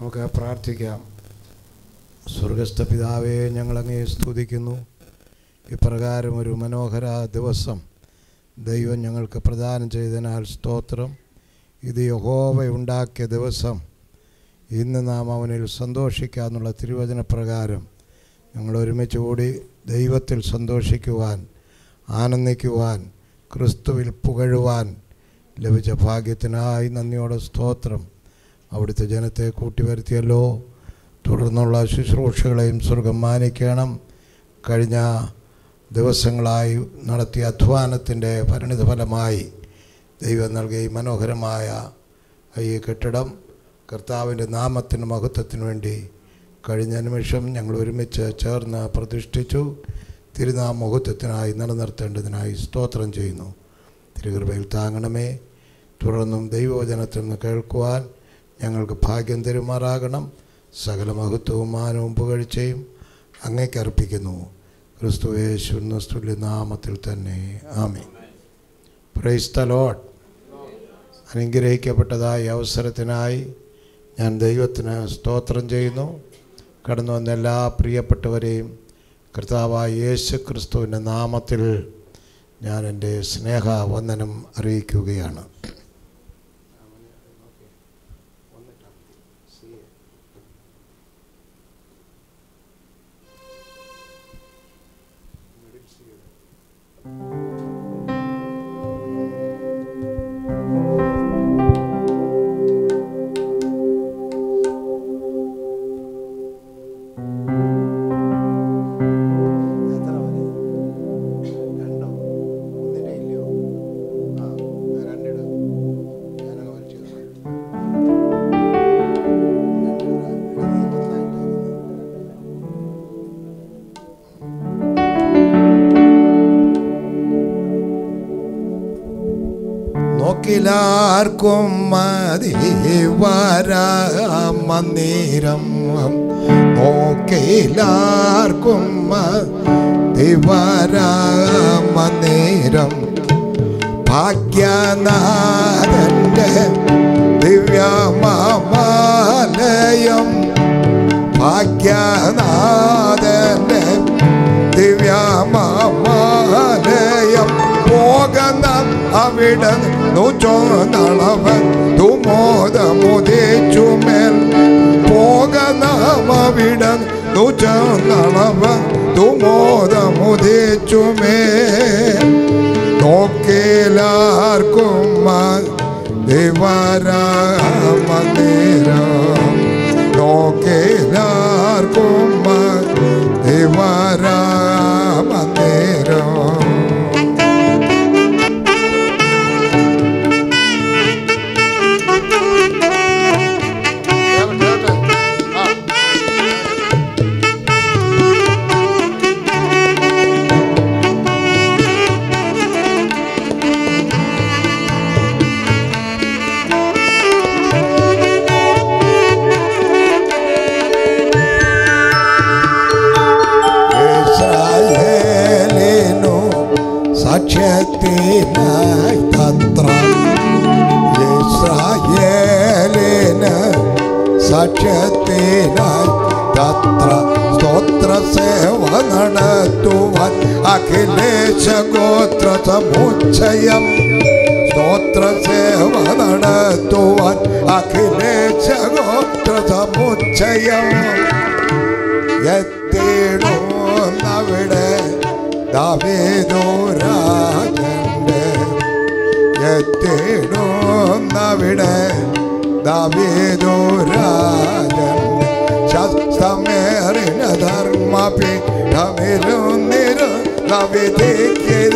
നമുക്ക് പ്രാർത്ഥിക്കാം സ്വർഗസ്ഥ പിതാവേ ഞങ്ങളങ്ങേ സ്തുതിക്കുന്നു ഇപ്രകാരം ഒരു മനോഹര ദിവസം ദൈവം ഞങ്ങൾക്ക് പ്രദാനം ചെയ്തതിനാൽ സ്തോത്രം ഇത് യഹോവ ഉണ്ടാക്കിയ ദിവസം ഇന്ന് നാം അവനിൽ സന്തോഷിക്കാന്നുള്ള തിരുവചന പ്രകാരം ഞങ്ങൾ ഒരുമിച്ച് കൂടി ദൈവത്തിൽ സന്തോഷിക്കുവാൻ ആനന്ദിക്കുവാൻ ക്രിസ്തുവിൽ പുകഴുവാൻ ലഭിച്ച ഭാഗ്യത്തിനായി നന്ദിയോടെ സ്തോത്രം അവിടുത്തെ ജനത്തെ കൂട്ടിവരുത്തിയല്ലോ തുടർന്നുള്ള ശുശ്രൂഷകളെയും സ്വർഗം മാനിക്കണം കഴിഞ്ഞ ദിവസങ്ങളായി നടത്തിയ അധ്വാനത്തിൻ്റെ പരിണിതഫലമായി ദൈവം നൽകിയ ഈ മനോഹരമായ ഈ കെട്ടിടം കർത്താവിൻ്റെ നാമത്തിന് മഹത്വത്തിന് വേണ്ടി കഴിഞ്ഞ നിമിഷം ഞങ്ങൾ ഒരുമിച്ച് ചേർന്ന് പ്രതിഷ്ഠിച്ചു തിരുനാമ മഹത്വത്തിനായി നിലനിർത്തേണ്ടതിനായി സ്തോത്രം ചെയ്യുന്നു തിരുകൃപയിൽ താങ്ങണമേ തുടർന്നും ദൈവവചനത്തിൽ നിന്ന് കേൾക്കുവാൻ ഞങ്ങൾക്ക് ഭാഗ്യം തരുമാറാകണം സകല മഹത്വവും മാനവും പുകഴ്ചയും അങ്ങേക്ക് അർപ്പിക്കുന്നു ക്രിസ്തു യേശുസ്തുല്യ നാമത്തിൽ തന്നെ ആമേ പ്രൈസ് ദ ലോഡ് അനുഗ്രഹിക്കപ്പെട്ടതായ അവസരത്തിനായി ഞാൻ ദൈവത്തിന് സ്തോത്രം ചെയ്യുന്നു കടന്നു വന്ന എല്ലാ പ്രിയപ്പെട്ടവരെയും കർത്താവായ യേശു ക്രിസ്തുവിൻ്റെ നാമത്തിൽ ഞാൻ എൻ്റെ സ്നേഹവന്ദനം അറിയിക്കുകയാണ് എത്ര മതി രണ്ടോ ഒന്നിനെ ഇല്ലയോ ആ രണ്ടിട ഞാനങ്ങ് വലിച്ചു നോക്കിലാർക്കും മതി വരാമന്നേരം നോക്കിലാർക്കും മതി വരാമന്നേരം ഭാഗ്യനാഥൻ്റെ ദിവ്യമാലയം ഭാഗ്യനാഥൻ്റെ ദിവ്യമാലയം പോകുന്ന അവിടെ നൂറ്റോന്നളവൻ തുമോദമുദിച്ചുമേൽ പോകുന്ന അവിടെ നൂറ്റോന്നളവൻ തുമോദമുദിച്ചുമേൽ നോക്കിലാർക്കും ദിവരാമന്ദിരം നോക്കിലാർക്കും ദിവരാമന്ദിരം ഇസ്രായേലിനു സാക്ഷ്യത്തിനായി തത്ര ഇസ്രായേലിന് സാക്ഷ്യത്തിനായി തത്ര സ്തോത്ര സേവ നടത്തുവാൻ അഖിലേശ ഗോത്ര സമുച്ചയം സ്തോത്ര സേവ നടത്തുവാൻ അഖിലേശ ഗോത്ര സമുച്ചയം എത്തിടുന്നവിടെ ദാവീദുരാജന്റെ എത്തിടുന്നവിടെ ദാവീദുരാജന്റെ ശസ്തമേറിന ധർമ്മപീഠമിരുന്നിരു നവിധിക്കില്ല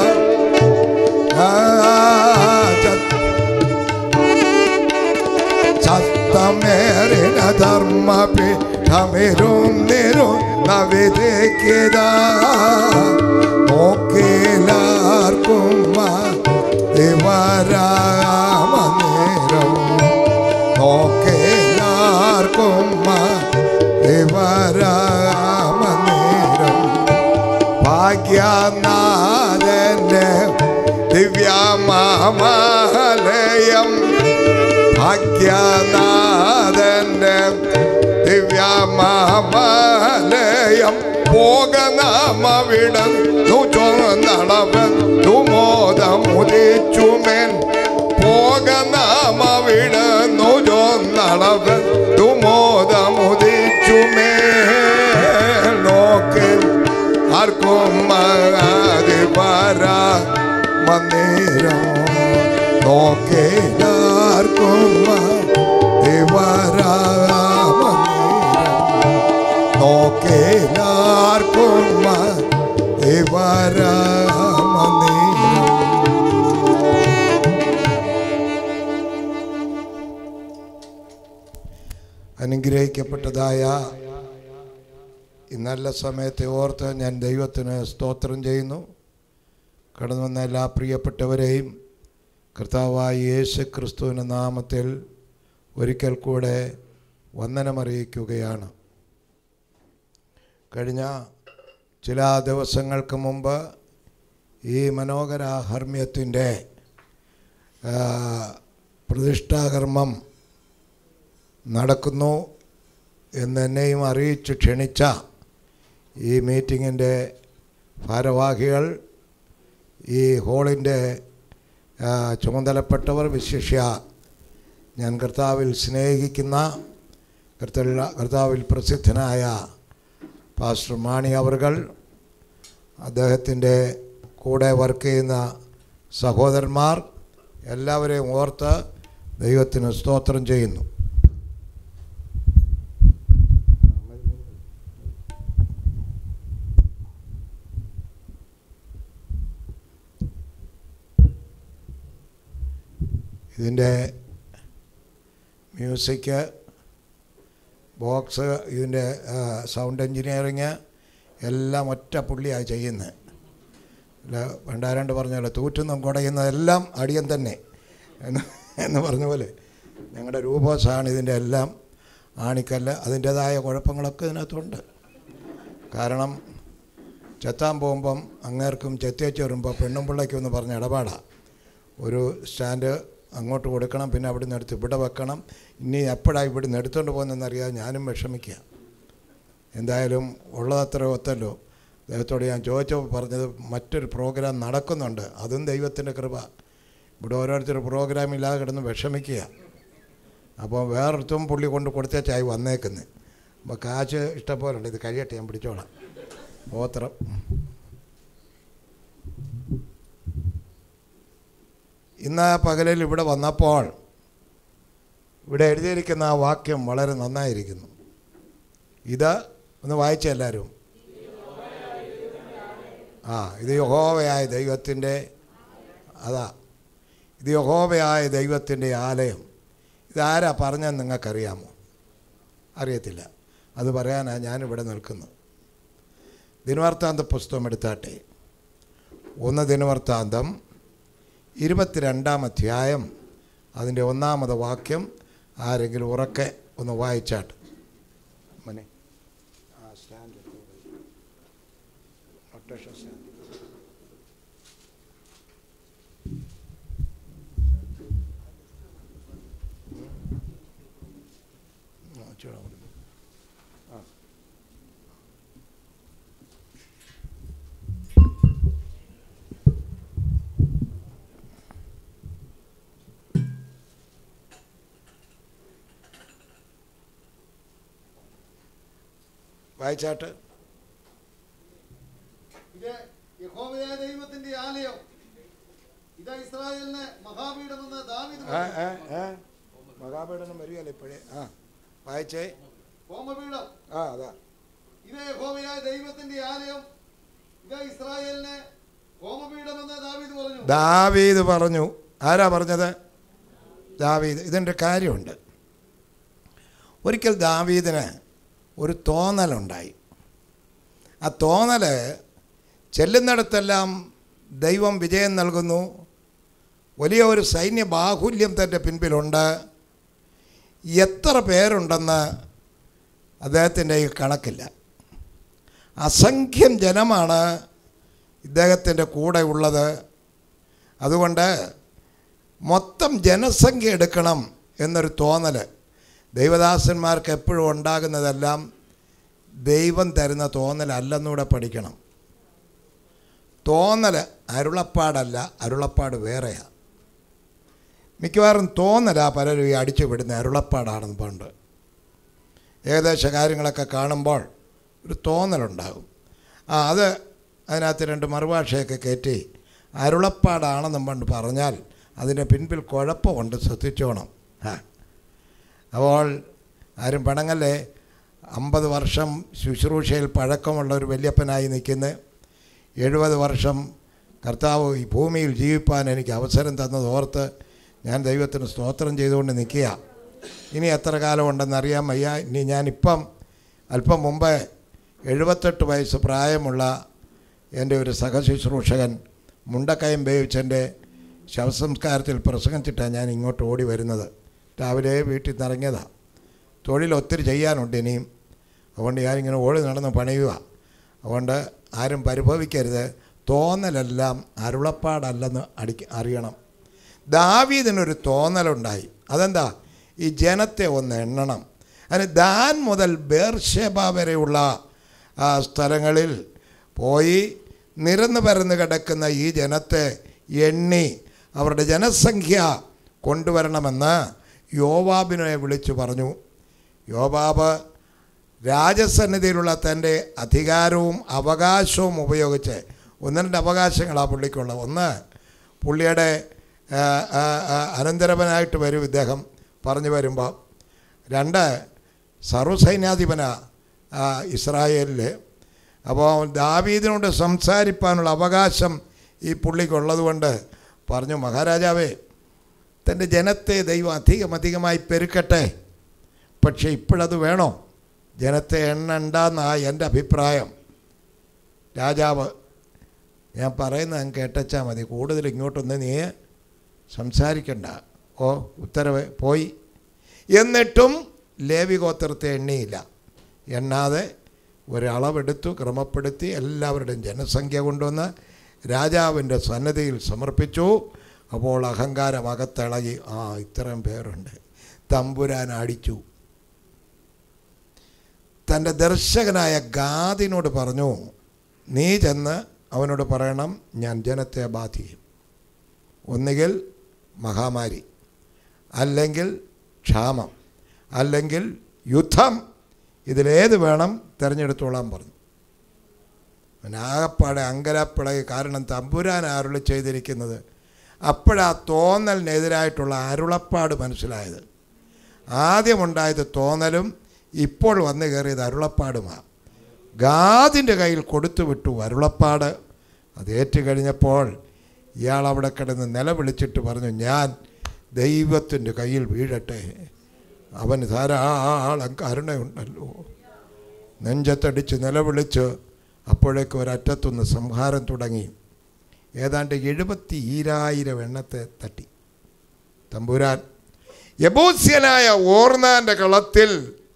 ശസ്തമേറിന ധർമ്മപീഠമിരുന്നിരു നവിധിക്കില്ല നോക്കിലാർക്കും ഇവരാമനേരം നോക്കിലാർക്കും ഇവരാമനേരം ഭാഗ്യനാഥന്റെ ദിവ്യമാലയം ഭാഗ്യനാഥന്റെ ദിവ്യമാലയം പോകനാമവിടം ചൊന്നളവൻ തുമോദമുദിച്ചുമേൻ പോകനാമവിടുന്നു ചൊന്നളവൻ തുമോദമുദിച്ചുമേ നോക്ക് ആർക്കും മകാതെ പാരാ മന്ദിരം നോക്കേലാർക്കും ദേവരാ മന്ദിരം നോക്കേലാർക്കും ദേവരാ മന്ദിരം അനുഗ്രഹിക്കപ്പെട്ടതായ ഈ നല്ല സമയത്തെ ഓർത്ത് ഞാൻ ദൈവത്തിന് സ്തോത്രം ചെയ്യുന്നു കടന്നു വന്ന എല്ലാ പ്രിയപ്പെട്ടവരെയും കർത്താവായ യേശു ക്രിസ്തുവിൻ്റെ നാമത്തിൽ ഒരിക്കൽ കൂടെ വന്ദനമറിയിക്കുകയാണ് കഴിഞ്ഞ ചില ദിവസങ്ങൾക്ക് മുമ്പ് ഈ മനോഹര ഹർമ്മ്യത്തിൻ്റെ പ്രതിഷ്ഠാകർമ്മം നടക്കുന്നു എന്ന് എന്നെയും അറിയിച്ച് ക്ഷണിച്ച ഈ മീറ്റിങ്ങിൻ്റെ ഭാരവാഹികൾ ഈ ഹോളിൻ്റെ ആ, ചുമതലപ്പെട്ടവർ വിശിഷ്യ ഞാൻ കർത്താവിൽ സ്നേഹിക്കുന്ന കർത്തല്ല കർത്താവിൽ പ്രസിദ്ധനായ പാസ്റ്റർ മാണി അവർകൾ അദ്ദേഹത്തിൻ്റെ കൂടെ വർക്ക് ചെയ്യുന്ന സഹോദരന്മാർ എല്ലാവരെയും ഓർത്ത് ദൈവത്തിന് സ്തോത്രം ചെയ്യുന്നു ഇതിൻ്റെ മ്യൂസിക് ബോക്സ് ഇതിൻ്റെ സൗണ്ട് എൻജിനീയറിങ് എല്ലാം ഒറ്റ പുള്ളിയാണ് ചെയ്യുന്നത് അല്ല പണ്ടാരാണ്ട് പറഞ്ഞല്ലോ തൂറ്റുന്നും കുടയുന്നതെല്ലാം അടിയൻ തന്നെ എന്ന് എന്ന് പറഞ്ഞ പോലെ ഞങ്ങളുടെ രൂപോസാണ് ഇതിൻ്റെ എല്ലാം ആണിക്കല്ല് അതിൻ്റേതായ കുഴപ്പങ്ങളൊക്കെ ഇതിനകത്തുണ്ട് കാരണം ചെത്താൻ പോകുമ്പം അങ്ങേർക്കും ചെത്തിയച്ച് വരുമ്പോൾ പെണ്ണും പിള്ളയ്ക്കും എന്ന് പറഞ്ഞ ഇടപാടാണ് ഒരു സ്റ്റാൻഡ് അങ്ങോട്ട് കൊടുക്കണം പിന്നെ അവിടെ നിന്ന് എടുത്ത് ഇവിടെ വെക്കണം ഇനി എപ്പോഴാണ് ഇവിടെ നിന്ന് എടുത്തുകൊണ്ട് പോകുന്നതെന്നറിയാതെ ഞാനും വിഷമിക്കുക എന്തായാലും ഉള്ളതത്ര ഒത്തല്ലോ ദൈവത്തോട് ഞാൻ ചോദിച്ചപ്പോൾ പറഞ്ഞത് മറ്റൊരു പ്രോഗ്രാം നടക്കുന്നുണ്ട് അതും ദൈവത്തിൻ്റെ കൃപ ഇവിടെ ഓരോരുത്തർ പ്രോഗ്രാം ഇല്ലാതെ കിടന്ന് വിഷമിക്കുക അപ്പോൾ വേറൊരുത്തും പുള്ളി കൊണ്ട് കൊടുത്തേച്ചായി വന്നേക്കുന്നത് അപ്പോൾ കാശ് ഇഷ്ടംപോലുണ്ട് ഇത് കഴിയട്ടെ ഞാൻ പിടിച്ചോളാം ഗോത്രം ഇന്ന് പകലിൽ ഇവിടെ വന്നപ്പോൾ ഇവിടെ എഴുതിയിരിക്കുന്ന ആ വാക്യം വളരെ നന്നായിരിക്കുന്നു ഇത് ഒന്ന് വായിച്ച എല്ലാവരും ആ ഇത് യഹോവയായ ദൈവത്തിൻ്റെ അതാ ഇത് യഹോവയായ ദൈവത്തിൻ്റെ ആലയം ഇതാരാ പറഞ്ഞതെന്ന് നിങ്ങൾക്കറിയാമോ അറിയത്തില്ല അത് പറയാനാണ് ഞാനിവിടെ നിൽക്കുന്നത് ദിനവൃത്താന്ത പുസ്തകം എടുത്താട്ടെ ഒന്ന് ദിനവൃത്താന്തം ഇരുപത്തിരണ്ടാം അധ്യായം അതിൻ്റെ ഒന്നാമത് വാക്യം ആരെങ്കിലും ഉറക്കെ ഒന്ന് വായിച്ചാട്ട് മനെ ആ സ്റ്റാൻഡ് നൊട്ടേഷൻ സ്റ്റാൻഡ് ആ, ഇച്ചിരി കൂടി. ആ. വായിച്ചാട്ട് ഇത് യഹോവയായ ദൈവത്തിന്റെ ആലയം ഇത് ഇസ്രായേലിന് മഹാപീഠമെന്ന് ദാവീദ് ആ പറഞ്ഞു. ആ ആ മഹാപീഠനം വരികയല്ല ഇപ്പോഴേ ആ വായിച്ചേ ഹോമപീഠം ആ അതാ ഇത് യഹോവയായ ദൈവത്തിന്റെ ആലയം ഇത് ഇസ്രായേലിന് ഹോമപീഠമെന്ന് ദാവീദ് പറഞ്ഞു ദാവീദ് പറഞ്ഞു ആരാ പറഞ്ഞത് ദാവീദ് ഇതിൻ്റെ കാര്യമുണ്ട് ഒരിക്കൽ ദാവീദിന് ഒരു തോന്നലുണ്ടായി ആ തോന്നൽ ചെല്ലുന്നിടത്തെല്ലാം ദൈവം വിജയം നൽകുന്നു വലിയ ഒരു സൈന്യ ബാഹുല്യം തൻ്റെ പിൻപിലുണ്ട് എത്ര പേരുണ്ടെന്ന് അദ്ദേഹത്തിൻ്റെ ഈ കണക്കില്ല അസംഖ്യം ജനമാണ് ഇദ്ദേഹത്തിൻ്റെ കൂടെ ഉള്ളത് അതുകൊണ്ട് മൊത്തം ജനസംഖ്യ എടുക്കണം എന്നൊരു തോന്നൽ ദൈവദാസന്മാർക്ക് എപ്പോഴും ഉണ്ടാകുന്നതെല്ലാം ദൈവം തരുന്ന തോന്നലല്ലെന്നൂടെ പഠിക്കണം തോന്നൽ അരുളപ്പാടല്ല അരുളപ്പാട് വേറെയാണ് മിക്കവാറും തോന്നലാ പലരും ഈ അടിച്ചു വിടുന്ന അരുളപ്പാടാണെന്ന് പണ്ട് ഏകദേശ കാര്യങ്ങളൊക്കെ കാണുമ്പോൾ ഒരു തോന്നലുണ്ടാകും ആ അത് അതിനകത്ത് രണ്ട് മറുഭാഷയൊക്കെ കയറ്റി അരുളപ്പാടാണെന്നും പണ്ട് പറഞ്ഞാൽ അതിൻ്റെ പിൻപിൽ കുഴപ്പമുണ്ട് ശ്രദ്ധിച്ചോണം ആ അപ്പോൾ ആരും പണങ്ങല്ലേ അമ്പത് വർഷം ശുശ്രൂഷയിൽ പഴക്കമുള്ള ഒരു വല്യപ്പനായി നിൽക്കുന്ന എഴുപത് വർഷം കർത്താവ് ഈ ഭൂമിയിൽ ജീവിപ്പാൻ എനിക്ക് അവസരം തന്നത് ഓർത്ത് ഞാൻ ദൈവത്തിന് സ്തോത്രം ചെയ്തുകൊണ്ട് നിൽക്കുക ഇനി എത്ര കാലം ഉണ്ടെന്നറിയാൻ വയ്യ ഇനി ഞാനിപ്പം അല്പം മുമ്പ് എഴുപത്തെട്ട് വയസ്സ് പ്രായമുള്ള എൻ്റെ ഒരു സഹശുശ്രൂഷകൻ മുണ്ടക്കയം വേവിച്ചെൻ്റെ ശവസംസ്കാരത്തിൽ പ്രസംഗിച്ചിട്ടാണ് ഞാൻ ഇങ്ങോട്ട് ഓടി വരുന്നത് രാവിലെ വീട്ടിൽ നിന്ന് ഇറങ്ങിയതാണ് തൊഴിൽ ഒത്തിരി ചെയ്യാനുണ്ട് ഇനിയും അതുകൊണ്ട് ഞാനിങ്ങനെ ഓടി നടന്ന് പണിയുക അതുകൊണ്ട് ആരും പരിഭവിക്കരുത് തോന്നലെല്ലാം അരുളപ്പാടല്ലെന്ന് അടിക്ക അറിയണം ദാവീദിനൊരു തോന്നലുണ്ടായി അതെന്താ ഈ ജനത്തെ ഒന്ന് എണ്ണണം അതിന് ദാൻ മുതൽ ബേർഷേബ വരെയുള്ള ആ സ്ഥലങ്ങളിൽ പോയി നിരന്ന് പരന്ന് കിടക്കുന്ന ഈ ജനത്തെ എണ്ണി അവരുടെ ജനസംഖ്യ കൊണ്ടുവരണമെന്ന് യോവാബിനെ വിളിച്ചു പറഞ്ഞു യോവാബ് രാജസന്നിധിയിലുള്ള തൻ്റെ അധികാരവും അവകാശവും ഉപയോഗിച്ച് ഒന്ന് രണ്ട് അവകാശങ്ങളാണ് പുള്ളിക്കുള്ളത് ഒന്ന് പുള്ളിയുടെ ആ, ആ, ആ, അനന്തരവനായിട്ട് വരും ഇദ്ദേഹം പറഞ്ഞു വരുമ്പോൾ രണ്ട് സർവ്വസൈന്യാധിപനാ ആ, ഇസ്രായേലിൽ അപ്പോൾ ദാവീദിനോട് സംസാരിപ്പാനുള്ള അവകാശം ഈ പുള്ളിക്കുള്ളത് കൊണ്ട് പറഞ്ഞു മഹാരാജാവേ തൻ്റെ ജനത്തെ ദൈവം അധികം അധികമായി പെരുക്കട്ടെ പക്ഷേ ഇപ്പോഴത് വേണോ ജനത്തെ എണ്ണണ്ടെന്നാ എൻ്റെ അഭിപ്രായം രാജാവ് ഞാൻ പറയുന്നത് അങ്ങ് കേട്ടച്ചാൽ മതി കൂടുതൽ ഇങ്ങോട്ടൊന്ന് നീ സംസാരിക്കണ്ട ഓ ഉത്തരവ് പോയി എന്നിട്ടും ലേവി ഗോത്രത്തെ എണ്ണിയില്ല എണ്ണാതെ ഒരളവെടുത്തു ക്രമപ്പെടുത്തി എല്ലാവരുടെയും ജനസംഖ്യ കൊണ്ടുവന്ന് രാജാവിൻ്റെ സന്നദ്ധിയിൽ സമർപ്പിച്ചു അപ്പോൾ അഹങ്കാരം അകത്തിളകി ആ ഇത്രയും പേരുണ്ട് തമ്പുരാൻ അടിച്ചു തൻ്റെ ദർശകനായ ഗാദിനോട് പറഞ്ഞു നീ ചെന്ന് അവനോട് പറയണം ഞാൻ ജനത്തെ ബാധിക്കും ഒന്നുകിൽ മഹാമാരി അല്ലെങ്കിൽ ക്ഷാമം അല്ലെങ്കിൽ യുദ്ധം ഇതിലേത് വേണം തിരഞ്ഞെടുത്തോളാൻ പറഞ്ഞു അവനാകപ്പാടെ അങ്കലപ്പിളകി കാരണം തമ്പുരാൻ അരുളി ചെയ്തിരിക്കുന്നത് അപ്പോഴാ തോന്നലിനെതിരായിട്ടുള്ള അരുളപ്പാട് മനസ്സിലായത് ആദ്യമുണ്ടായത് തോന്നലും ഇപ്പോൾ വന്നു കയറിയത് അരുളപ്പാടുമാണ് ഗാദിൻ്റെ കയ്യിൽ കൊടുത്തു വിട്ടു അരുളപ്പാട് അത് ഏറ്റുകഴിഞ്ഞപ്പോൾ ഇയാൾ അവിടെ കിടന്ന് നിലവിളിച്ചിട്ട് പറഞ്ഞു ഞാൻ ദൈവത്തിൻ്റെ കയ്യിൽ വീഴട്ടെ അവന് ധാരാളം കരുണയുണ്ടല്ലോ നെഞ്ചത്തടിച്ച് നിലവിളിച്ച് അപ്പോഴേക്കും ഒരറ്റത്തുനിന്ന് സംഹാരം തുടങ്ങി ഏതാണ്ട് എഴുപത്തി ഈരായിരം എണ്ണത്തെ തട്ടി തമ്പുരാൻ യബൂസ്യനായ ഓർന്നാൻ്റെ കളത്തിൽ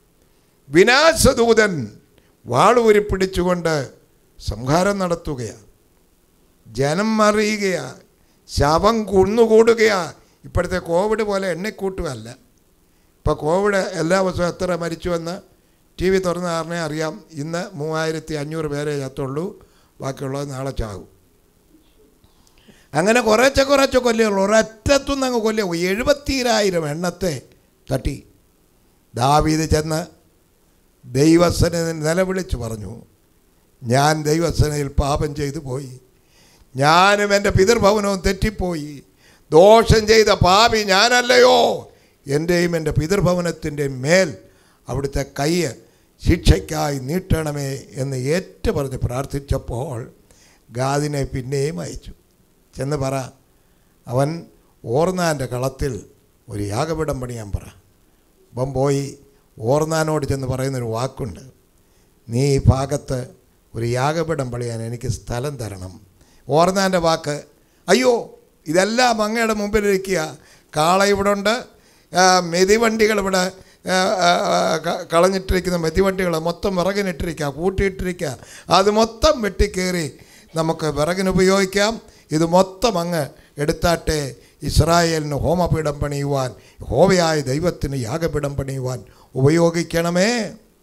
വിനാശദൂതൻ വാളൂരി പിടിച്ചുകൊണ്ട് സംഹാരം നടത്തുകയാണ് ജനം അറിയുകയാ ശവം കുന്നുകൂടുകയാ ഇപ്പോഴത്തെ കോവിഡ് പോലെ എണ്ണിക്കൂട്ടുകയല്ല ഇപ്പോൾ കോവിഡ് എല്ലാ ദിവസവും എത്ര മരിച്ചുവെന്ന് ടി വി തുറന്ന കാരണേ അറിയാം ഇന്ന് മൂവായിരത്തി അഞ്ഞൂറ് പേരെ ചത്തുള്ളൂ ബാക്കിയുള്ളത് നാളെ ചാകും അങ്ങനെ കുറച്ച് കുറച്ച് കൊല്ലുള്ളൂ ഒരറ്റത്തുനിന്ന് അങ്ങ് കൊല്ലുക എഴുപത്തിരായിരം എണ്ണത്തെ തട്ടി ദാവീത് ചെന്ന് ദൈവസനയിൽ നിലവിളിച്ച് പറഞ്ഞു ഞാൻ ദൈവസനയിൽ പാപം ചെയ്തു പോയി ഞാനും എൻ്റെ പിതൃഭവനവും തെറ്റിപ്പോയി ദോഷം ചെയ്ത പാപി ഞാനല്ലയോ എൻ്റെയും എൻ്റെ പിതൃഭവനത്തിൻ്റെ മേൽ അവിടുത്തെ കൈ ശിക്ഷയ്ക്കായി നീട്ടണമേ എന്ന് ഏറ്റു പറഞ്ഞ് പ്രാർത്ഥിച്ചപ്പോൾ ഗാദിനെ പിന്നെയും അയച്ചു ചെന്ന് പറ അവൻ ഓർന്നാൻ്റെ കളത്തിൽ ഒരു യാഗപീഠം പണിയാൻ പറ അപ്പം പോയി ഓർന്നാനോട് ചെന്ന് പറയുന്നൊരു വാക്കുണ്ട് നീ ഈ ഭാഗത്ത് ഒരു യാഗപീഠം പണിയാൻ എനിക്ക് സ്ഥലം തരണം ഓർന്നാൻ്റെ വാക്ക് അയ്യോ ഇതെല്ലാം അങ്ങയുടെ മുമ്പിലിരിക്കുക കാള ഇവിടെ ഉണ്ട് ആ, മെതിവണ്ടികൾ ഇവിടെ ആ, ആ, ആ, ക- കളഞ്ഞിട്ടിരിക്കുന്ന മെതിവണ്ടികൾ മൊത്തം വിറകിനിട്ടിരിക്കുക കൂട്ടിയിട്ടിരിക്കുക അത് മൊത്തം വെട്ടിക്കേറി നമുക്ക് വിറകിന് ഉപയോഗിക്കാം ഇത് മൊത്തം അങ്ങ് എടുത്താട്ടെ ഇസ്രായേലിന് ഹോമപീഠം പണിയുവാൻ ഹോവയായ ദൈവത്തിന് യാഗപീഠം പണിയുവാൻ ഉപയോഗിക്കണമേ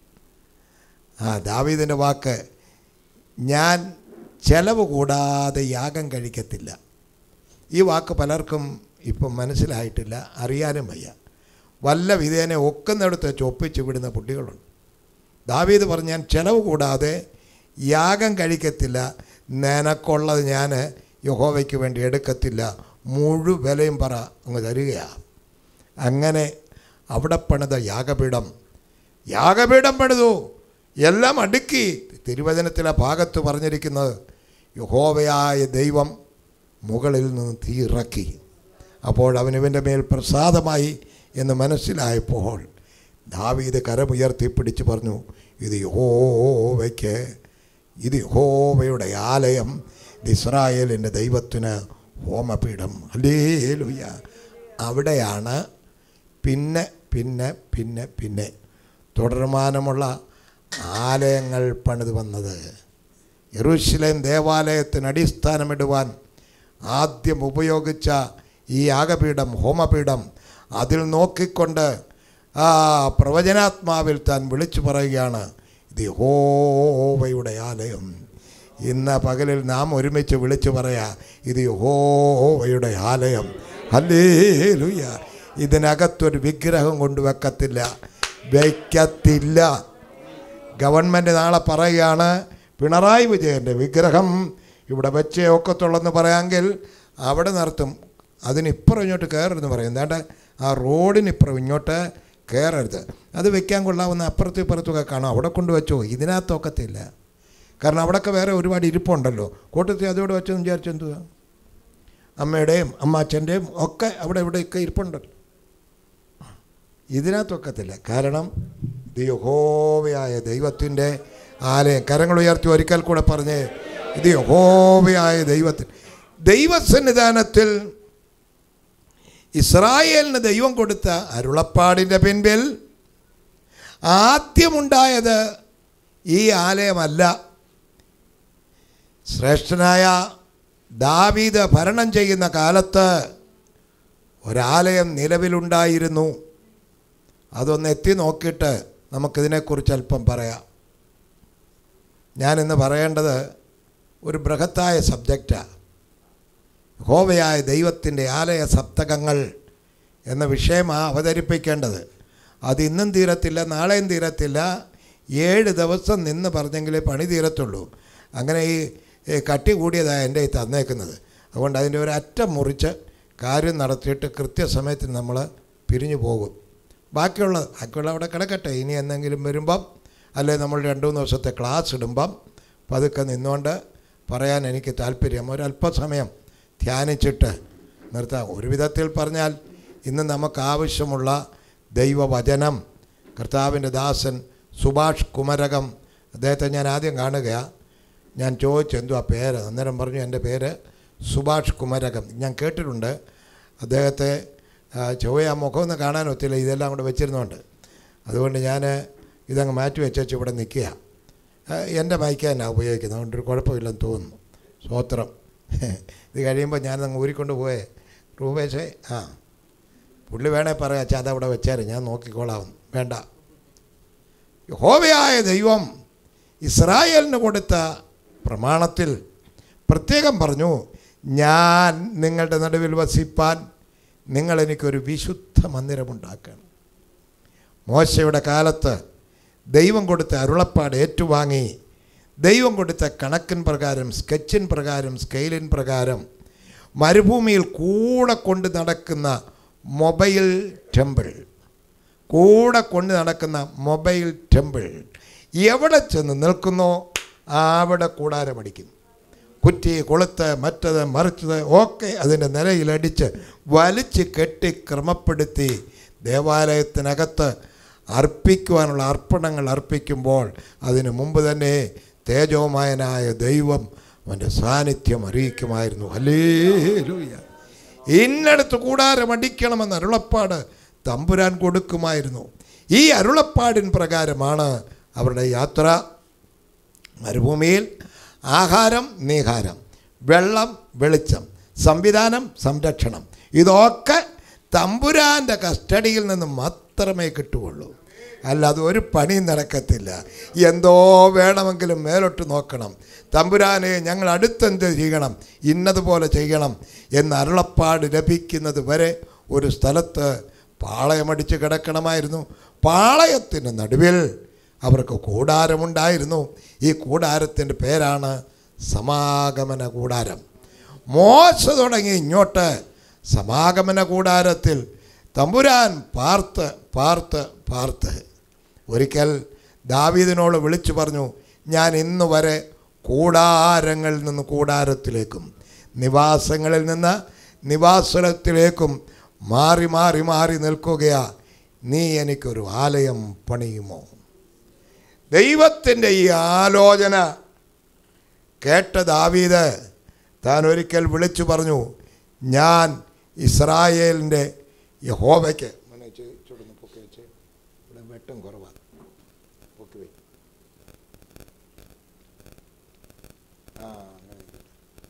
ആ ദാവീദിൻ്റെ വാക്ക് ഞാൻ ചെലവ് കൂടാതെ യാഗം കഴിക്കത്തില്ല ഈ വാക്ക് പലർക്കും ഇപ്പം മനസ്സിലായിട്ടില്ല അറിയാനും വയ്യ വല്ല വിധേനെ ഒക്കുന്നിടത്ത് വെച്ച് ഒപ്പിച്ച് വിടുന്ന കുട്ടികളുണ്ട് ദാവീദ് പറഞ്ഞ് ഞാൻ ചെലവ് കൂടാതെ യാഗം കഴിക്കത്തില്ല നിനക്കുള്ളത് ഞാൻ യഹോവയ്ക്ക് വേണ്ടി എടുക്കത്തില്ല മുഴുവലയും പറ അങ്ങ് തരികയാണ് അങ്ങനെ അവിടെ പണിത യാഗപീഠം യാഗപീഠം പണിതു എല്ലാം അടുക്കി തിരുവചനത്തിലെ ഭാഗത്ത് പറഞ്ഞിരിക്കുന്നത് യഹോവയായ ദൈവം മുകളിൽ നിന്ന് തീ ഇറക്കി അപ്പോൾ അവനിവൻ്റെ മേൽ പ്രസാദമായി എന്ന് മനസ്സിലായപ്പോൾ ദാവീദ് കരമുയർത്തി പിടിച്ച് പറഞ്ഞു ഇത് യഹോവയ്ക്ക് ഇത് യഹോവയുടെ ആലയം ഇത് ഇസ്രായേലിൻ്റെ ദൈവത്തിന് ഹോമപീഠം അല്ലേലുയ്യ അവിടെയാണ് പിന്നെ പിന്നെ പിന്നെ പിന്നെ തുടർമാനമുള്ള ആലയങ്ങൾ പണിത് വന്നത് യെറൂശലേം ദേവാലയത്തിന് അടിസ്ഥാനമിടുവാൻ ആദ്യം ഉപയോഗിച്ച ഈ യാഗപീഠം ഹോമപീഠം അതിൽ നോക്കിക്കൊണ്ട് ആ പ്രവചനാത്മാവിൽ താൻ വിളിച്ചു പറയുകയാണ് ഇത് യഹോവയുടെ ആലയം ഇന്ന് പകലിൽ നാം ഒരുമിച്ച് വിളിച്ചു പറയാ ഇത് യഹോവയുടെ ആലയം ഹല്ലേലൂയ ഇതിനകത്തൊരു വിഗ്രഹം കൊണ്ട് വെക്കത്തില്ല വയ്ക്കത്തില്ല ഗവൺമെൻറ് നാളെ പറയുകയാണ് പിണറായി വിജയൻ്റെ വിഗ്രഹം ഇവിടെ വെച്ചേ ഒക്കത്തുള്ളെന്ന് പറയാമെങ്കിൽ അവിടെ നിർത്തും അതിനിപ്പുറം ഇങ്ങോട്ട് കയറരുതെന്ന് പറയും എന്താണ്ട് ആ റോഡിനിപ്പുറം ഇങ്ങോട്ട് കയറരുത് അത് വെക്കാൻ കൊള്ളാവുന്ന അപ്പുറത്തും ഇപ്പുറത്തുമൊക്കെ കാണാം അവിടെ കൊണ്ട് വെച്ചോ ഇതിനകത്തൊക്കത്തില്ല കാരണം അവിടെയൊക്കെ വേറെ ഒരുപാട് ഇരിപ്പുണ്ടല്ലോ കൂട്ടത്തിൽ അതോടെ വെച്ചെന്ന് വിചാരിച്ചെന്തുവാ അമ്മയുടെയും അമ്മാച്ചൻ്റെയും ഒക്കെ അവിടെ ഇവിടെയൊക്കെ ഇരിപ്പുണ്ടല്ലോ ഇതിനകത്തൊക്കത്തില്ല കാരണം ഇത് യഹോവയായ ദൈവത്തിൻ്റെ ആലയം കരങ്ങൾ ഉയർത്തി ഒരിക്കൽ കൂടെ പറഞ്ഞ് ഇത് യഹോവയായ ദൈവത്തിന് ദൈവസന്നിധാനത്തിൽ ഇസ്രായേലിന് ദൈവം കൊടുത്ത അരുളപ്പാടിൻ്റെ പിൻപിൽ ആദ്യമുണ്ടായത് ഈ ആലയമല്ല ശ്രേഷ്ഠനായ ദാവീദ് ഭരണം ചെയ്യുന്ന കാലത്ത് ഒരാലയം നിലവിലുണ്ടായിരുന്നു അതൊന്ന് എത്തി നോക്കിയിട്ട് നമുക്കിതിനെക്കുറിച്ച് അല്പം പറയാം ഞാനിന്ന് പറയേണ്ടത് ഒരു ബൃഹത്തായ സബ്ജക്റ്റാണ് ഹോവയായ ദൈവത്തിൻ്റെ ആലയ സപ്തകങ്ങൾ എന്ന വിഷയമാണ് അവതരിപ്പിക്കേണ്ടത് അത് ഇന്നും തീരത്തില്ല നാളെയും തീരത്തില്ല ഏഴ് ദിവസം നിന്ന് പറഞ്ഞെങ്കിലേ പണി തീരത്തുള്ളൂ അങ്ങനെ ഈ ഈ കട്ടി കൂടിയതാണ് എൻ്റെ ഈ തന്നേക്കുന്നത് അതുകൊണ്ട് അതിൻ്റെ ഒരു അറ്റം മുറിച്ച് കാര്യം നടത്തിയിട്ട് കൃത്യസമയത്തിന് നമ്മൾ പിരിഞ്ഞു പോകും ബാക്കിയുള്ളത് ബാക്കിയുള്ള അവിടെ കിടക്കട്ടെ ഇനി എന്തെങ്കിലും വരുമ്പം അല്ലെ നമ്മൾ രണ്ട് മൂന്ന് ദിവസത്തെ ക്ലാസ് ഇടുമ്പം പതുക്കെ നിന്നുകൊണ്ട് പറയാൻ എനിക്ക് താല്പര്യം ഒരല്പസമയം ധ്യാനിച്ചിട്ട് നിർത്താം ഒരു വിധത്തിൽ പറഞ്ഞാൽ ഇന്ന് നമുക്ക് ആവശ്യമുള്ള ദൈവവചനം കർത്താവിൻ്റെ ദാസൻ സുഭാഷ് കുമരകം അദ്ദേഹത്തെ ഞാൻ ആദ്യം കാണുകയാണ് ഞാൻ ചോദിച്ചു എന്തുവാ പേര് അന്നേരം പറഞ്ഞു എൻ്റെ പേര് സുഭാഷ് കുമരകം ഞാൻ കേട്ടിട്ടുണ്ട് അദ്ദേഹത്തെ ആ, ചൊവ്വ ആ മുഖമൊന്ന് കാണാൻ ഒത്തില്ല ഇതെല്ലാം കൂടെ വെച്ചിരുന്നുണ്ട് അതുകൊണ്ട് ഞാൻ ഇതങ്ങ് മാറ്റി വെച്ചു ഇവിടെ നിൽക്കുക എൻ്റെ മൈക്ക് തന്നെ ഉപയോഗിക്കുന്നത് അതുകൊണ്ട് ഒരു കുഴപ്പമില്ലെന്ന് തോന്നുന്നു സ്വോത്രം ഇത് കഴിയുമ്പോൾ ഞാനങ്ങ് ഊരിക്കൊണ്ട് പോയേ റൂപേഷേ ആ പുള്ളി വേണേ പറയാം അച്ഛാ അതവിടെ വെച്ചേരെ ഞാൻ നോക്കിക്കോളാം വേണ്ട യഹോവയായ ദൈവം ഇസ്രായേലിന് കൊടുത്ത പ്രമാണത്തിൽ പ്രത്യേകം പറഞ്ഞു ഞാൻ നിങ്ങളുടെ നടുവിൽ വസിപ്പാൻ നിങ്ങൾ എനിക്കൊരു വിശുദ്ധ മന്ദിരമുണ്ടാക്കണം മോശയുടെ കാലത്ത് ദൈവം കൊടുത്ത അരുളപ്പാട് ഏറ്റുവാങ്ങി ദൈവം കൊടുത്ത കണക്കിൻ പ്രകാരം സ്കെച്ചിൻ പ്രകാരം സ്കെയിലിൻ പ്രകാരം മരുഭൂമിയിൽ കൂടെ കൊണ്ട് നടക്കുന്ന മൊബൈൽ ടെമ്പിൾ കൂടെ കൊണ്ട് നടക്കുന്ന മൊബൈൽ ടെമ്പിൾ എവിടെ ചെന്ന് നിൽക്കുന്നോ അവിടെ കൂടാരമടിക്കും കുറ്റി കൊളുത്ത് മറ്റത് മറിച്ചത് ഒക്കെ അതിൻ്റെ നിലയിലടിച്ച് വലിച്ച് കെട്ടി ക്രമപ്പെടുത്തി ദേവാലയത്തിനകത്ത് അർപ്പിക്കുവാനുള്ള അർപ്പണങ്ങൾ അർപ്പിക്കുമ്പോൾ അതിനു മുമ്പ് തന്നെ തേജോമയനായ ദൈവം അവൻ്റെ സാന്നിധ്യം അറിയിക്കുമായിരുന്നു അല്ലേലൂയ ഇന്നടത്ത് കൂടാരം അടിക്കണമെന്ന് അരുളപ്പാട് തമ്പുരാൻ കൊടുക്കുമായിരുന്നു ഈ അരുളപ്പാടിൻ പ്രകാരമാണ് അവരുടെ യാത്ര മരുഭൂമിയിൽ ആഹാരം നീഹാരം വെള്ളം വെളിച്ചം സംവിധാനം സംരക്ഷണം ഇതൊക്കെ തമ്പുരാൻ്റെ കസ്റ്റഡിയിൽ നിന്ന് മാത്രമേ കിട്ടുകയുള്ളൂ അല്ലാതെ ഒരു പണിയും നടക്കത്തില്ല എന്തോ വേണമെങ്കിലും മേലോട്ട് നോക്കണം തമ്പുരാനെ ഞങ്ങൾ അടുത്തെന്ത് ചെയ്യണം ഇന്നതുപോലെ ചെയ്യണം എന്ന് അരുളപ്പാട് ലഭിക്കുന്നത് വരെ ഒരു സ്ഥലത്ത് പാളയമടിച്ച് കിടക്കണമായിരുന്നു പാളയത്തിന് നടുവിൽ അവർക്ക് കൂടാരമുണ്ടായിരുന്നു ഈ കൂടാരത്തിൻ്റെ പേരാണ് സമാഗമന കൂടാരം മോശ തുടങ്ങി ഇങ്ങോട്ട് സമാഗമന കൂടാരത്തിൽ തമ്പുരാൻ പാർത്ത് പാർത്ത് പാർത്ത് ഒരിക്കൽ ദാവീദിനോട് വിളിച്ചു പറഞ്ഞു ഞാൻ ഇന്ന് വരെ കൂടാരങ്ങളിൽ നിന്ന് കൂടാരത്തിലേക്കും നിവാസങ്ങളിൽ നിന്ന് നിവാസത്തിലേക്കും മാറി മാറി മാറി നിൽക്കുകയാ നീ എനിക്കൊരു ആലയം പണിയുമോ ദൈവത്തിൻ്റെ ഈ ആലോചന കേട്ട ദാവീദ് താൻ ഒരിക്കൽ വിളിച്ചു പറഞ്ഞു ഞാൻ ഇസ്രായേലിൻ്റെ യഹോവയ്ക്ക് മോനെ ചെ- ചുടുന്ന് പൊക്കി വെച്ച്. ഇവിടെ വെട്ടം കുറവാണ് പൊക്കി വെ. ആ അങ്ങനെ ഇരിക്കട്ടെ.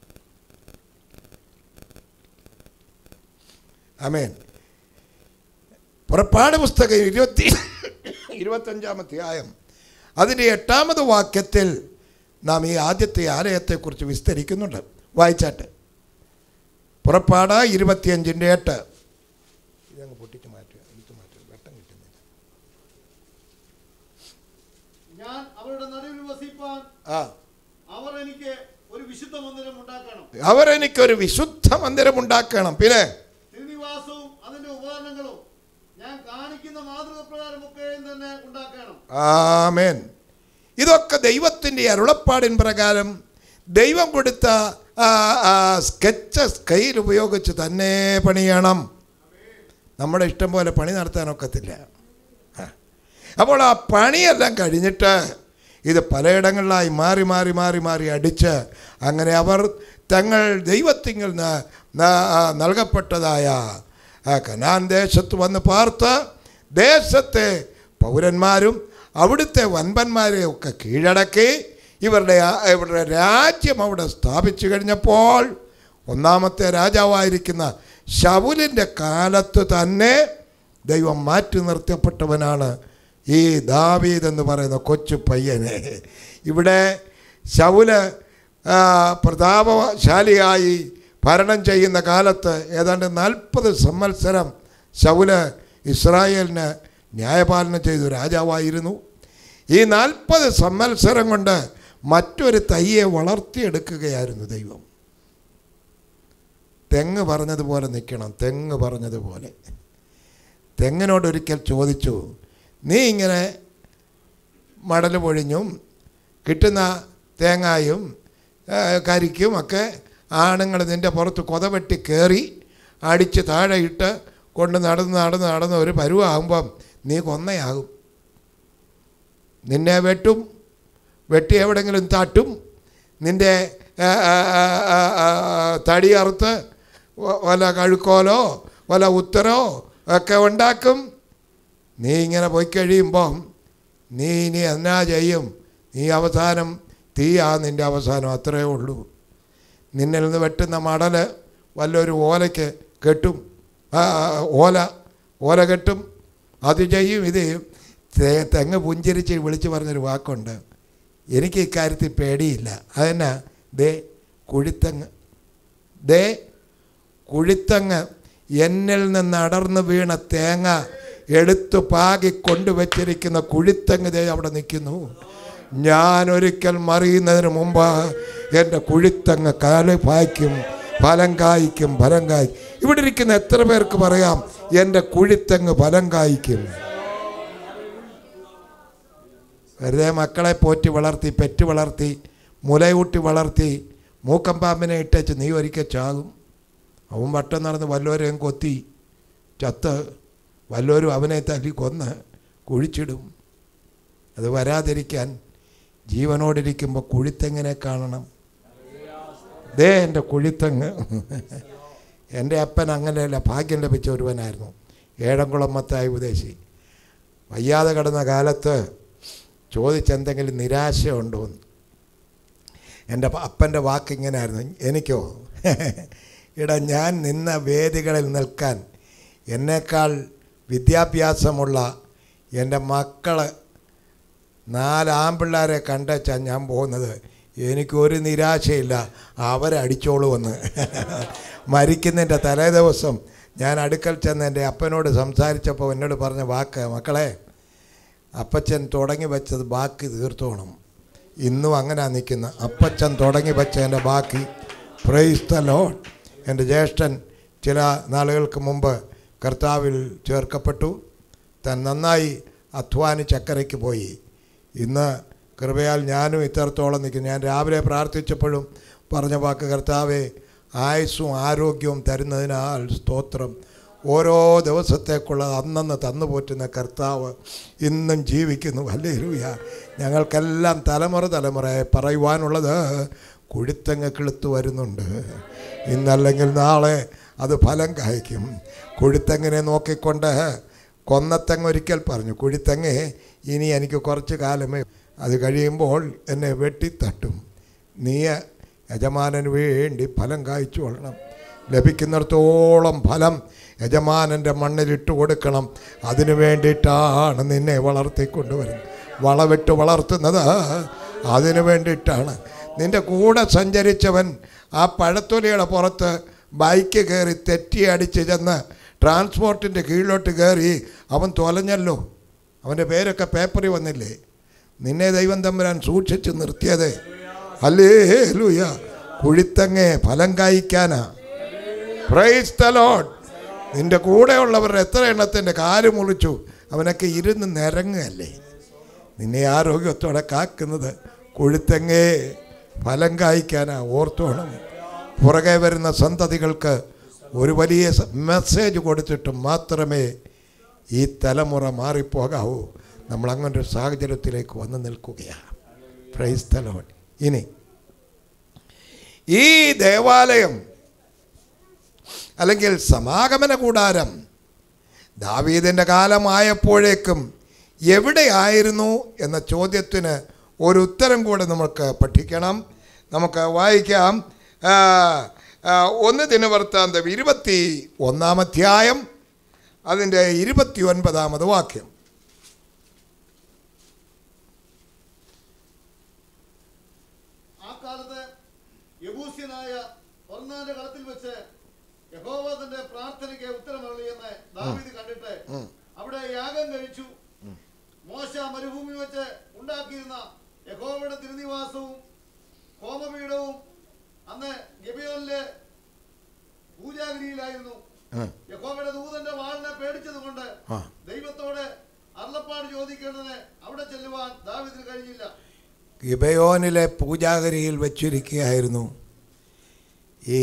ആമേൻ പുറപ്പാട് പുസ്തകം ഇരുപത്തി ഇരുപത്തഞ്ചാം അധ്യായം അതിൻ്റെ എട്ടാമത് വാക്യത്തിൽ നാം ഈ ആദ്യത്തെ ആലയത്തെക്കുറിച്ച് വിസ്തരിക്കുന്നുണ്ട് വായിച്ചാട്ട് പുറപ്പാട് ഇരുപത്തിയഞ്ചിൻ്റെ എട്ട് ഇതങ്ങ് പൊട്ടിച്ച് മാറ്റുക എടുത്ത് മാറ്റുക വെട്ടം കിട്ടുന്നില്ല ഞാൻ അവരുടെ നടുവിൽ വസിപ്പാൻ ആ അവർ എനിക്ക് ഒരു വിശുദ്ധ മന്ദിരം ഉണ്ടാക്കണം അവരെനിക്കൊരു വിശുദ്ധ മന്ദിരം ഉണ്ടാക്കണം പിന്നെ തിരുനിവാസവും അതിന്റെ ഉപകരണങ്ങളും ഞാൻ കാണിക്കുന്ന മാതൃക പ്രകാരമൊക്കെയും തന്നെ ഉണ്ടാക്കണം ആമേൻ ഇതൊക്കെ ദൈവത്തിൻ്റെ അരുളപ്പാടിൻ പ്രകാരം ദൈവം കൊടുത്ത ആ, ആ, സ്കെച്ച് സ്കെയിൽ ഉപയോഗിച്ച് തന്നെ പണിയണം നമ്മുടെ ഇഷ്ടം പോലെ പണി നടത്താനൊക്കത്തില്ല ആ. അപ്പോൾ ആ പണിയെല്ലാം കഴിഞ്ഞിട്ട് ഇത് പലയിടങ്ങളിലായി മാറി മാറി മാറി മാറി അടിച്ച് അങ്ങനെ അവർ തങ്ങൾ ദൈവത്തിങ്കിൽ നിന്ന് ന- ആ, നൽകപ്പെട്ടതായ ആ കനാൻ ദേശത്ത് വന്ന് പാർത്ത് ദേശത്തെ പൗരന്മാരും അവിടുത്തെ വൻപന്മാരെ ഒക്കെ കീഴടക്കി ഇവരുടെ ആ- ഇവരുടെ രാജ്യം അവിടെ സ്ഥാപിച്ചു കഴിഞ്ഞപ്പോൾ ഒന്നാമത്തെ രാജാവായിരിക്കുന്ന ശവുലിൻ്റെ കാലത്ത് തന്നെ ദൈവം മാറ്റി നിർത്തപ്പെട്ടവനാണ് ഈ ദാവീദ് എന്ന് പറയുന്ന കൊച്ചു പയ്യനെ ഇവിടെ ശൗല് ആ, പ്രതാപശാലിയായി ഭരണം ചെയ്യുന്ന കാലത്ത് ഏതാണ്ട് നാൽപ്പത് സംവത്സരം ശൗല് ഇസ്രായേലിന് ന്യായപാലനം ചെയ്തു രാജാവായിരുന്നു ഈ നാൽപ്പത് സംവത്സരം കൊണ്ട് മറ്റൊരു തയ്യെ വളർത്തിയെടുക്കുകയായിരുന്നു ദൈവം തെങ്ങ് പറഞ്ഞതുപോലെ നിൽക്കണം തെങ്ങ് പറഞ്ഞതുപോലെ തെങ്ങിനോട് ഒരിക്കൽ ചോദിച്ചു നീ ഇങ്ങനെ മടൽ പൊഴിഞ്ഞും കിട്ടുന്ന തേങ്ങായും ആ, കരിക്കും ഒക്കെ ആണുങ്ങൾ നിൻ്റെ പുറത്ത് കൊതവെട്ടി കയറി അടിച്ച് താഴെ ഇട്ട് കൊണ്ട് നടന്ന് നടന്ന് നടന്ന് ഒരു പരുവാകുമ്പം നീ കൊന്നയാകും നിന്നെ വെട്ടും വെട്ടി എവിടെങ്കിലും തട്ടും നിൻ്റെ ആ, ആ, ആ, ആ, ആ, തടി അറുത്ത് വ- വല്ല കഴുക്കോലോ വല്ല ഉത്തരോ ഒക്കെ ഉണ്ടാക്കും നീ ഇങ്ങനെ പോയി കഴിയുമ്പം നീ ഇനി എന്നാ ചെയ്യും നീ അവസാനം തീയാ നിൻ്റെ അവസാനം അത്രയേ ഉള്ളൂ നിന്നിൽ നിന്ന് വെട്ടുന്ന മടൽ വല്ലൊരു ഓലയ്ക്ക് കെട്ടും ആ, ആ, ഓല ഓല കെട്ടും അത് ചെയ്യും ഇത് ചെയ്യും തേ- തെങ്ങ് പുഞ്ചിരിച്ച് വിളിച്ച് പറഞ്ഞൊരു വാക്കുണ്ട് എനിക്ക് ഇക്കാര്യത്തിൽ പേടിയില്ല അതെന്നാ ദേ കുഴിത്തങ്ങ് ദേ കുഴിത്തങ്ങ് എന്നിൽ നിന്ന് അടർന്നു വീണ തേങ്ങ എടുത്തു പാകി കൊണ്ടുവച്ചിരിക്കുന്ന കുഴിത്തങ്ങ് ദേ അവിടെ നിൽക്കുന്നു ഞാൻ ഒരിക്കൽ മറിയുന്നതിന് മുമ്പ് എൻ്റെ കുഴിത്തങ്ങ് കാല് പായ്ക്കും ഫലം കായ്ക്കും ഫലം കായ്ക്കും ഇവിടെ ഇരിക്കുന്ന എത്ര പേർക്ക് പറയാം എൻ്റെ കുഴിത്തങ്ങ് ഫലം കായ്ക്കും വെറുതെ മക്കളെ പോറ്റി വളർത്തി പെറ്റ് വളർത്തി മുലയൂട്ടി വളർത്തി മൂക്കം പാമ്പിനെ ഇട്ടേച്ച് നീ ഒരിക്കൽ ചാകും അവൻ വട്ടം നടന്ന് വല്ലവരെയും കൊത്തി ചത്ത് വല്ലവരും അവനെ തല്ലി കൊന്ന് കുഴിച്ചിടും അത് വരാതിരിക്കാൻ ജീവനോടിരിക്കുമ്പോൾ കുഴിത്തെങ്ങിനെ കാണണം ദേ എൻ്റെ കുഴിത്തെങ്ങ് എൻ്റെ അപ്പൻ അങ്ങനെയല്ല ഭാഗ്യം ലഭിച്ച ഒരുവനായിരുന്നു ഏഴംകുളം മത്തായി ഉപദേശി വയ്യാതെ കിടന്ന കാലത്ത് ചോദിച്ചെന്തെങ്കിലും നിരാശയുണ്ടോ എന്ന് എൻ്റെ അപ്പൻ്റെ വാക്ക് ഇങ്ങനെയായിരുന്നു എനിക്കോ ഇട ഞാൻ നിന്ന വേദികളിൽ നിൽക്കാൻ എന്നേക്കാൾ വിദ്യാഭ്യാസമുള്ള എൻ്റെ മക്കൾ നാല് ആൺപിള്ളേരെ കണ്ടച്ചാണ് ഞാൻ പോകുന്നത് എനിക്കൊരു നിരാശയില്ല അവരടിച്ചോളുമെന്ന് മരിക്കുന്നതിൻ്റെ തലേ ദിവസം ഞാൻ അടുക്കൽ ചെന്ന് എൻ്റെ അപ്പനോട് സംസാരിച്ചപ്പോൾ എന്നോട് പറഞ്ഞ വാക്ക് മക്കളെ അപ്പച്ചൻ തുടങ്ങി വെച്ചത് ബാക്കി തീർത്തോണം ഇന്നും അങ്ങനെ നിൽക്കുന്ന അപ്പച്ചൻ തുടങ്ങി വെച്ചതിൻ്റെ ബാക്കി പ്രൈസ് ദ ലോഡ് എൻ്റെ ജ്യേഷ്ഠൻ ചില നാളുകൾക്ക് മുമ്പ് കർത്താവിൽ ചേർക്കപ്പെട്ടു താൻ നന്നായി അധ്വാനിച്ചക്കരയ്ക്ക് പോയി ഇന്ന് കൃപയാൽ ഞാനും ഇത്രത്തോളം നിൽക്കുന്നു ഞാൻ രാവിലെ പ്രാർത്ഥിച്ചപ്പോഴും പറഞ്ഞ വാക്ക് കർത്താവെ ആയുസ്സും ആരോഗ്യവും തരുന്നതിനാൽ സ്തോത്രം ഓരോ ദിവസത്തേക്കുള്ള അന്നന്ന് തന്നു പോറ്റുന്ന കർത്താവ് ഇന്നും ജീവിക്കുന്നു അല്ലേ ലൂയ ഞങ്ങൾക്കെല്ലാം തലമുറ തലമുറയെ പറയുവാനുള്ളത് കുഴുത്തങ്ങ് കിളുത്തു വരുന്നുണ്ട് ഇന്നല്ലെങ്കിൽ നാളെ അത് ഫലം കായ്ക്കും കുഴുത്തങ്ങിനെ നോക്കിക്കൊണ്ട് കൊന്നത്തങ്ങ് ഒരിക്കൽ പറഞ്ഞു കുഴിത്തങ്ങേ ഇനി എനിക്ക് കുറച്ച് കാലമേ അത് കഴിയുമ്പോൾ എന്നെ വെട്ടിത്തട്ടും നീ യജമാനന് വേണ്ടി ഫലം കായ്ച്ചു കൊള്ളണം ലഭിക്കുന്നിടത്തോളം ഫലം യജമാനൻ്റെ മണ്ണിലിട്ട് കൊടുക്കണം അതിനു വേണ്ടിയിട്ടാണ് നിന്നെ വളർത്തിക്കൊണ്ടുവരുന്നത് വളവിട്ട് വളർത്തുന്നത് അതിനു വേണ്ടിയിട്ടാണ് നിൻ്റെ കൂടെ സഞ്ചരിച്ചവൻ ആ പഴത്തൊലിയുടെ പുറത്ത് ബൈക്ക് കയറി തെറ്റി അടിച്ച് ചെന്ന് ട്രാൻസ്പോർട്ടിൻ്റെ കീഴിലോട്ട് കയറി അവൻ തൊലഞ്ഞല്ലോ അവൻ്റെ പേരൊക്കെ പേപ്പറിൽ വന്നില്ലേ നിന്നെ ദൈവം തമ്പുരാൻ സൂക്ഷിച്ച് നിർത്തിയത് അല്ലേ ലൂയ കുഴിത്തങ്ങേ ഫലം കായ്ക്കാനാ പ്രൈസ് ദ ലോഡ് നിന്റെ കൂടെയുള്ളവരുടെ എത്ര എണ്ണത്തിൻ്റെ കാല് മുറിച്ചു അവനൊക്കെ ഇരുന്ന് നിരങ്ങുകയല്ലേ നിന്നെ ആരോഗ്യത്തോടെ കാക്കുന്നത് കൊഴുത്തങ്ങേ ഫലം കായ്ക്കാനാ ഓർത്തോണം പുറകെ വരുന്ന സന്തതികൾക്ക് ഒരു വലിയ സ- മെസ്സേജ് കൊടുത്തിട്ട് മാത്രമേ ഈ തലമുറ മാറിപ്പോകാവൂ നമ്മൾ അങ്ങനെ ഒരു സാഹചര്യത്തിലേക്ക് വന്നു നിൽക്കുകയാണ് പ്രൈസ് തലോൺ ഇനി ഈ ദേവാലയം അല്ലെങ്കിൽ സമാഗമന കൂടാരം ദാവീദിൻ്റെ കാലമായപ്പോഴേക്കും എവിടെയായിരുന്നു എന്ന ചോദ്യത്തിന് ഒരു ഉത്തരം കൂടെ നമുക്ക് പഠിക്കണം നമുക്ക് വായിക്കാം ആ, ആ, ഒന്ന് ദിനവൃത്താന്തം ഇരുപത്തി ഒന്നാം അധ്യായം അതിൻ്റെ ഇരുപത്തി ഒൻപതാമത് വാക്യം ആ കാലത്ത് യബൂസ്യനായ ഒർന്നാന്റെ കളത്തിൽ വെച്ച് യഹോവ തന്റെ പ്രാർത്ഥനയ്ക്ക് ഉത്തരമറിയെന്ന് ദാവീദ് കണ്ടിട്ട് അവിടെ യാഗം കഴിച്ചു മോശ മരുഭൂമി വെച്ച് ഉണ്ടാക്കിയിരുന്ന യഹോവയുടെ തിരുനിവാസവും ഹോമപീഠവും അന്ന് ഗബിയോനിലെ പൂജാഗിരിയിലായിരുന്നു ആ, യഹോവയുടെ ദൂതന്റെ വാളിനെ പേടിച്ചത് കൊണ്ട് ആ. ദൈവത്തോട് അരുളപ്പാട് ചോദിക്കേണ്ടതിന് അവിടെ ചെല്ലുവാൻ ദാവീദിന് കഴിഞ്ഞില്ല ഗിബയോനിലെ പൂജാഗരിയിൽ വച്ചിരിക്കുകയായിരുന്നു ഈ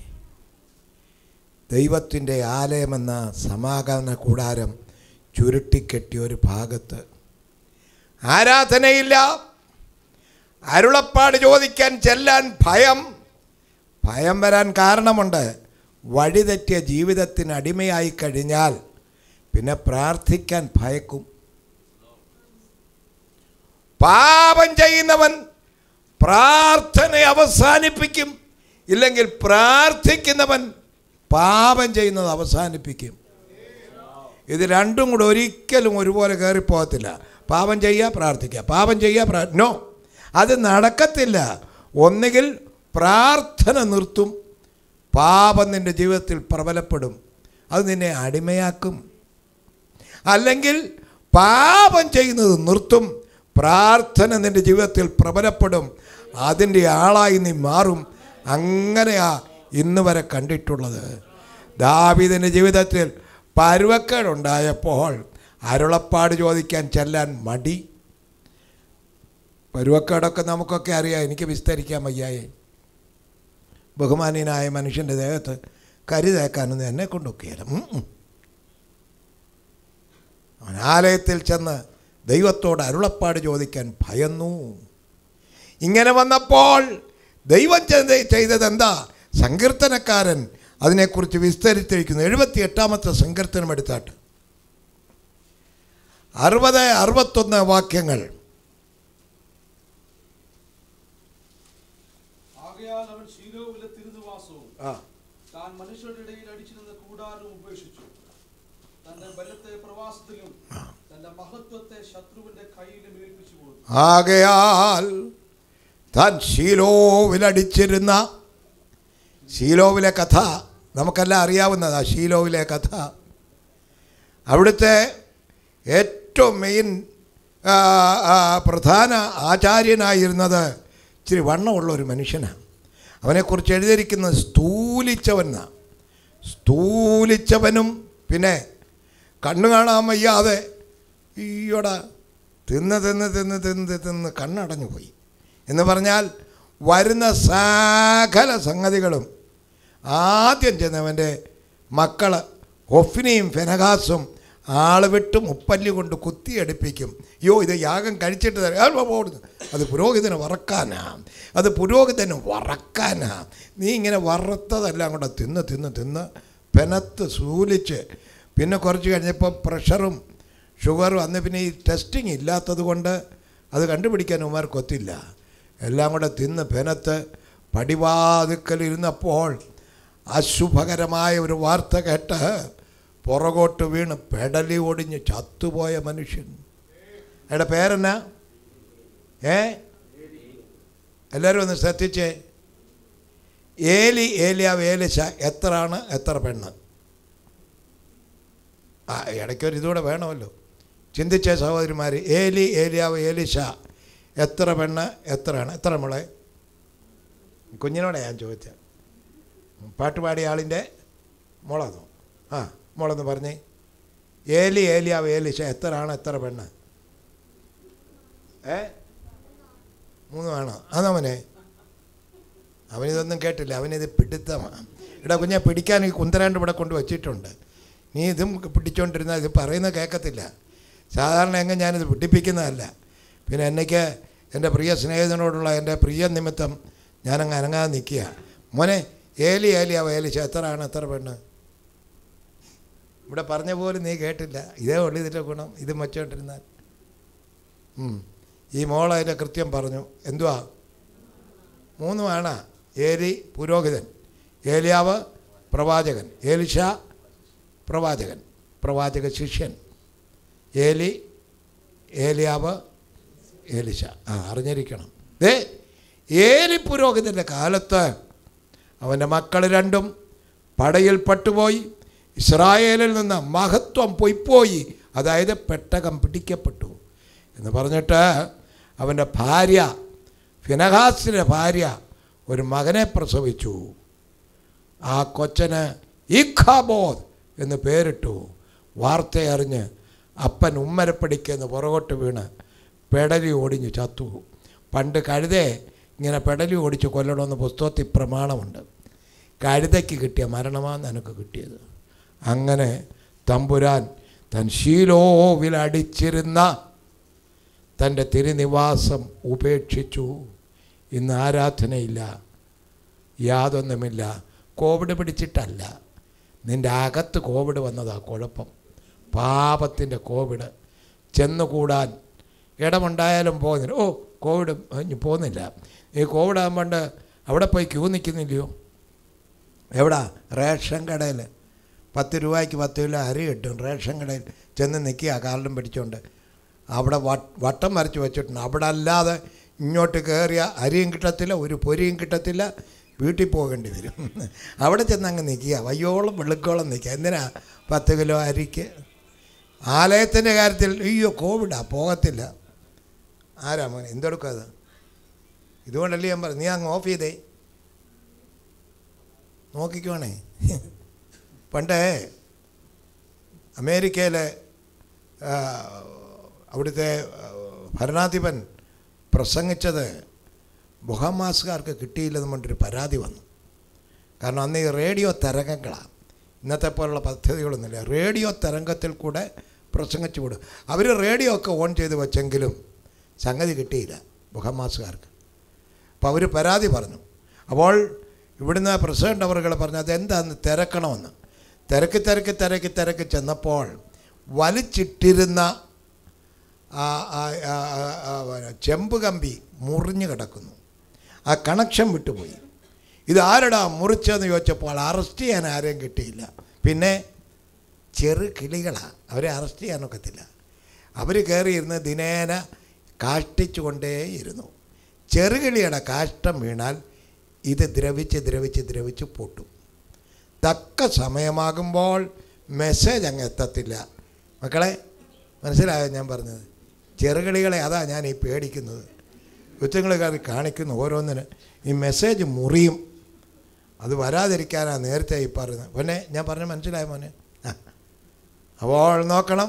ദൈവത്തിൻ്റെ ആലയമെന്ന സമാഗമന കൂടാരം ചുരുട്ടിക്കെട്ടിയ ഒരു ഭാഗത്ത് ആരാധനയില്ല അരുളപ്പാട് ചോദിക്കാൻ ചെല്ലാൻ ഭയം ഭയം വരാൻ കാരണമുണ്ട് വഴിതെറ്റിയ ജീവിതത്തിന് അടിമയായി കഴിഞ്ഞാൽ പിന്നെ പ്രാർത്ഥിക്കാൻ ഭയക്കും പാപം ചെയ്യുന്നവൻ പ്രാർത്ഥന അവസാനിപ്പിക്കും ഇല്ലെങ്കിൽ പ്രാർത്ഥിക്കുന്നവൻ പാപം ചെയ്യുന്നത് അവസാനിപ്പിക്കും ഇത് രണ്ടും കൂടെ ഒരിക്കലും ഒരുപോലെ കയറിപ്പോകത്തില്ല പാപം ചെയ്യുക പ്രാർത്ഥിക്കുക പാപം ചെയ്യുക പ്രാ നോ അത് നടക്കത്തില്ല ഒന്നുകിൽ പ്രാർത്ഥന നിർത്തും പാപം നിൻ്റെ ജീവിതത്തിൽ പ്രബലപ്പെടും അത് നിന്നെ അടിമയാക്കും അല്ലെങ്കിൽ പാപം ചെയ്യുന്നത് നിർത്തും പ്രാർത്ഥന നിൻ്റെ ജീവിതത്തിൽ പ്രബലപ്പെടും അതിൻ്റെ ആളായി നീ മാറും അങ്ങനെയാ ഇന്ന് വരെ കണ്ടിട്ടുള്ളത് ദാവീദിൻ്റെ ജീവിതത്തിൽ പരുവക്കേടുണ്ടായപ്പോൾ അരുളപ്പാട് ചോദിക്കാൻ ചെല്ലാൻ മടി പരുവക്കേടൊക്കെ നമുക്കൊക്കെ അറിയാം എനിക്ക് വിസ്തരിക്കാൻ വയ്യായേ ബഹുമാനീയനായ മനുഷ്യൻ്റെ ദേഹത്ത് കരി തേക്കാനൊന്നും എന്നെ കൊണ്ടൊക്കെയല്ല ഉം ഉം. അവൻ ആലയത്തിൽ ചെന്ന് ദൈവത്തോട് അരുളപ്പാട് ചോദിക്കാൻ ഭയന്നു ഇങ്ങനെ വന്നപ്പോൾ ദൈവം ചെയ്ത- ചെയ്തത് എന്താ സങ്കീർത്തനക്കാരൻ അതിനെക്കുറിച്ച് വിസ്തരിച്ചിരിക്കുന്നു എഴുപത്തി എട്ടാമത്തെ സങ്കീർത്തനം എടുത്താട്ട് അറുപത് അറുപത്തൊന്ന് വാക്യങ്ങൾ ആകയാൽ അവൻ ശീലോവിലെ തിരുനിവാസവും ആ താൻ മനുഷ്യരുടെ ഇടയിൽ അടിച്ചിരുന്ന കൂടാരവും ഉപേക്ഷിച്ചു തന്റെ ബലത്തെ പ്രവാസത്തിലും തന്റെ മഹത്വത്തെ ശത്രുവിന്റെ കയ്യിലും ഏൽപ്പിച്ചു കൊടുത്തു ആകയാൽ താൻ ശീലോവിലടിച്ചിരുന്ന ശീലോവിലെ കഥ നമുക്കെല്ലാം അറിയാവുന്നതാ ശീലോവിലെ കഥ അവിടുത്തെ ഏറ്റവും മെയിൻ ആ, ആ, പ്രധാന ആചാര്യനായിരുന്നത് ഇച്ചിരി വണ്ണമുള്ള ഒരു മനുഷ്യനാണ് അവനെക്കുറിച്ച് എഴുതിയിരിക്കുന്നത് സ്ഥൂലിച്ചവനാണ് സ്ഥൂലിച്ചവനും പിന്നെ കണ്ണു കാണാൻ വയ്യാതെ ഈയോട തിന്ന് തിന്ന് തിന്ന് തിന്ന് തിന്ന് കണ്ണടഞ്ഞു പോയി എന്ന് പറഞ്ഞാൽ വരുന്ന സകല സംഗതികളും ആദ്യം ചെന്നവൻ്റെ മക്കൾ ഒഫിനെയും ഫെനഗാസും ആള് വിട്ട് മുപ്പല്ലി കൊണ്ട് കുത്തിയടിപ്പിക്കും അയ്യോ ഇത് യാഗം കഴിച്ചിട്ട് തരാം ആ, പോകുന്നു അത് പുരോഹിതന് വറക്കാനാ അത് പുരോഹിതന് വറക്കാനാ നീ ഇങ്ങനെ വറുത്തതെല്ലാം കൂടെ തിന്ന് തിന്ന് തിന്ന് പെനത്ത് സൂലിച്ച് പിന്നെ കുറച്ച് കഴിഞ്ഞപ്പോൾ പ്രഷറും ഷുഗറും അന്ന് പിന്നെ ഈ ടെസ്റ്റിംഗ് ഇല്ലാത്തത് കൊണ്ട് അത് കണ്ടുപിടിക്കാൻ ഉമാർക്കൊത്തില്ല എല്ലാം കൂടെ തിന്ന് പെനത്ത് പടിവാതുക്കലിരുന്നപ്പോൾ അശുഭകരമായ ഒരു വാർത്ത കേട്ട് പുറകോട്ട് വീണ് പെടലി ഒടിഞ്ഞ് ചത്തുപോയ മനുഷ്യൻ അയാളുടെ പേരെന്നാ ഏ എല്ലാവരും ഒന്ന് ശ്രദ്ധിച്ചേ ഏലി ഏലിയാവ് ഏലിശ എത്രയാണ് എത്ര പെണ്ണ് ആ ഇടയ്ക്കൊരു ഇതുകൂടെ വേണമല്ലോ ചിന്തിച്ച സഹോദരിമാർ ഏലി ഏലിയാവ് ഏലിശ എത്ര പെണ്ണ് എത്രയാണ് എത്ര മോളെ കുഞ്ഞിനോടെ ഞാൻ ചോദിച്ചത് പാട്ട് പാടിയ ആളിൻ്റെ മോളാണോ ആ മോളെന്ന് പറഞ്ഞേ ഏലി ഏലിയാവ് ഏലിശ എത്രയാണ് എത്ര പെണ്ണ് ഏ മൂന്ന് വേണോ അതവനെ അവനിതൊന്നും കേട്ടില്ല അവനിത് പിടുത്തമാണ് ഇവിടെ കുഞ്ഞെ പിടിക്കാൻ ഈ കുന്തരാണ്ട് ഇവിടെ കൊണ്ട് വച്ചിട്ടുണ്ട് നീ ഇതും പിടിച്ചോണ്ടിരുന്നാൽ ഇത് പറയുന്നത് കേൾക്കത്തില്ല സാധാരണ എങ്ങനെ ഞാനിത് പിടിപ്പിക്കുന്നതല്ല പിന്നെ എന്നയ്ക്ക് എൻ്റെ പ്രിയ സ്നേഹിതനോടുള്ള എൻ്റെ പ്രിയ നിമിത്തം ഞാനങ്ങ് അനങ്ങാതെ നിൽക്കുക മോനെ ഏലി ഏലിയാവ ഏലിച്ച എത്രയാണ് എത്ര പെണ്ണ് ഇവിടെ പറഞ്ഞ പോലും നീ കേട്ടില്ല ഇതേ ഉള്ളു ഇതിൻ്റെ ഗുണം ഇത് വച്ചുകൊണ്ടിരുന്നാൽ ഉം. ഈ മോൾ അതിൻ്റെ കൃത്യം പറഞ്ഞു എന്തുവാ മൂന്ന് വേണ ഏലി പുരോഹിതൻ ഏലിയാവ് പ്രവാചകൻ ഏലിഷ പ്രവാചകൻ പ്രവാചക ശിഷ്യൻ ഏലി ഏലിയാവ് ഏലിശ ആ അറിഞ്ഞിരിക്കണം ദേ ഏലി പുരോഹിതൻ്റെ കാലത്ത് അവൻ്റെ മക്കൾ രണ്ടും പടയിൽ പട്ടുപോയി ഇസ്രായേലിൽ നിന്ന് മഹത്വം പൊയ്പോയി അതായത് പെട്ടകം പിടിക്കപ്പെട്ടു എന്ന് പറഞ്ഞിട്ട് അവൻ്റെ ഭാര്യ ഫിനഹാസിൻ്റെ ഭാര്യ ഒരു മകനെ പ്രസവിച്ചു ആ കൊച്ചന് ഇഖാബോധ് എന്ന് പേരിട്ടു വാർത്തയറിഞ്ഞ് അപ്പൻ ഉമ്മരപ്പടിക്കെന്ന് പുറകോട്ട് വീണ് പെടലി ഓടിഞ്ഞ് ചത്തു പണ്ട് കഴുതയെ ഇങ്ങനെ പെടലി ഓടിച്ച് കൊല്ലണമെന്ന് പുസ്തകത്തിൽ പ്രമാണമുണ്ട് കഴുതയ്ക്ക് കിട്ടിയ മരണമാണ് എനിക്ക് കിട്ടിയത് അങ്ങനെ തമ്പുരാൻ തൻ ശീലോവിലടിച്ചിരുന്ന തൻ്റെ തിരുനിവാസം ഉപേക്ഷിച്ചു ഇന്ന് ആരാധനയില്ല യാതൊന്നുമില്ല കോവിഡ് പിടിച്ചിട്ടല്ല നിൻ്റെ അകത്ത് കോവിഡ് വന്നതാ കുഴപ്പം പാപത്തിൻ്റെ കോവിഡ് ചെന്നുകൂടാൻ ഇടമുണ്ടായാലും പോകുന്നില്ല ഓ കോവിഡ് ഇനി പോകുന്നില്ല ഈ കോവിഡ് ആകുമ്പോണ്ട് അവിടെ പോയി ക്യൂ നിൽക്കുന്നില്ലയോ എവിടാ റേഷൻ കടയിൽ പത്ത് രൂപയ്ക്ക് പത്ത് കിലോ അരി കിട്ടും റേഷൻ കടയിൽ ചെന്ന് നിൽക്കുക കാർഡും പിടിച്ചുകൊണ്ട് അവിടെ വട്ട് വട്ടം വരച്ച് വെച്ചിട്ടുണ്ട് അവിടെ അല്ലാതെ ഇങ്ങോട്ട് കയറിയ അരിയും കിട്ടത്തില്ല ഒരു പൊരിയും കിട്ടത്തില്ല വീട്ടിൽ പോകേണ്ടി വരും അവിടെ ചെന്ന് അങ്ങ് നിൽക്കുക വയ്യോളം വെളുക്കോളം നിൽക്കുക എന്തിനാ പത്ത് കിലോ അരിക്ക് ആലയത്തിൻ്റെ കാര്യത്തിൽ അയ്യോ കോവിഡാ പോകത്തില്ല ആരാ മോനെ എന്തെടുക്കുക അത് ഇതുകൊണ്ടല്ലേ ഞാൻ പറഞ്ഞു നീ അങ്ങ് ഓഫ് ചെയ്തേ നോക്കിക്കോണേ പണ്ട് അമേരിക്കയിലെ ആ, അവിടുത്തെ ആ, ഭരണാധിപൻ പ്രസംഗിച്ചത് ബൊഹാമാസുകാർക്ക് കിട്ടിയില്ലെന്ന് പറഞ്ഞൊരു പരാതി വന്നു കാരണം അന്ന് ഈ റേഡിയോ തരംഗങ്ങളാണ് ഇന്നത്തെ പോലുള്ള പദ്ധതികളൊന്നുമില്ല റേഡിയോ തരംഗത്തിൽ കൂടെ പ്രസംഗിച്ചു വിടും അവർ റേഡിയോ ഒക്കെ ഓൺ ചെയ്ത് വെച്ചെങ്കിലും സംഗതി കിട്ടിയില്ല ബൊഹമാസുകാർക്ക് അപ്പോൾ അവർ പരാതി പറഞ്ഞു അപ്പോൾ ഇവിടുന്ന് പ്രസിഡൻ്റ് അവറുകൾ പറഞ്ഞു അതെന്താന്ന് തിരക്കണമെന്ന് തിരക്കി തിരക്കി തിരക്കി തിരക്കി ചെന്നപ്പോൾ വലിച്ചിട്ടിരുന്ന ആ ആ, ആ, ആ, ആ, ചെമ്പ് കമ്പി മുറിഞ്ഞു കിടക്കുന്നു ആ കണക്ഷൻ വിട്ടുപോയി ഇതാരടാ മുറിച്ചതെന്ന് ചോദിച്ചപ്പോൾ അറസ്റ്റ് ചെയ്യാൻ ആരെയും കിട്ടിയില്ല പിന്നെ ചെറു കിളികളാണ് അവരെ അറസ്റ്റ് ചെയ്യാനൊക്കത്തില്ല അവർ കയറിയിരുന്ന് ദിനേന കാഷ്ടിച്ചുകൊണ്ടേയിരുന്നു ചെറുകിളിയുടെ കാഷ്ടം വീണാൽ ഇത് ദ്രവിച്ച് ദ്രവിച്ച് ദ്രവിച്ച് പൊട്ടും തക്ക സമയമാകുമ്പോൾ മെസ്സേജ് അങ്ങ് എത്തത്തില്ല മക്കളെ മനസ്സിലായോ ഞാൻ പറഞ്ഞത് ചെറുകിളികളെ അതാ ഞാൻ ഈ പേടിക്കുന്നത് കൊച്ചുങ്ങൾ കാണിക്കുന്നു ഓരോന്നിന് ഈ മെസ്സേജ് മുറിയും അത് വരാതിരിക്കാനാണ് നേരത്തെ ഈ പറയുന്നത് മോനെ ഞാൻ പറഞ്ഞ മനസ്സിലായോ മോനെ ആ അപ്പോൾ നോക്കണം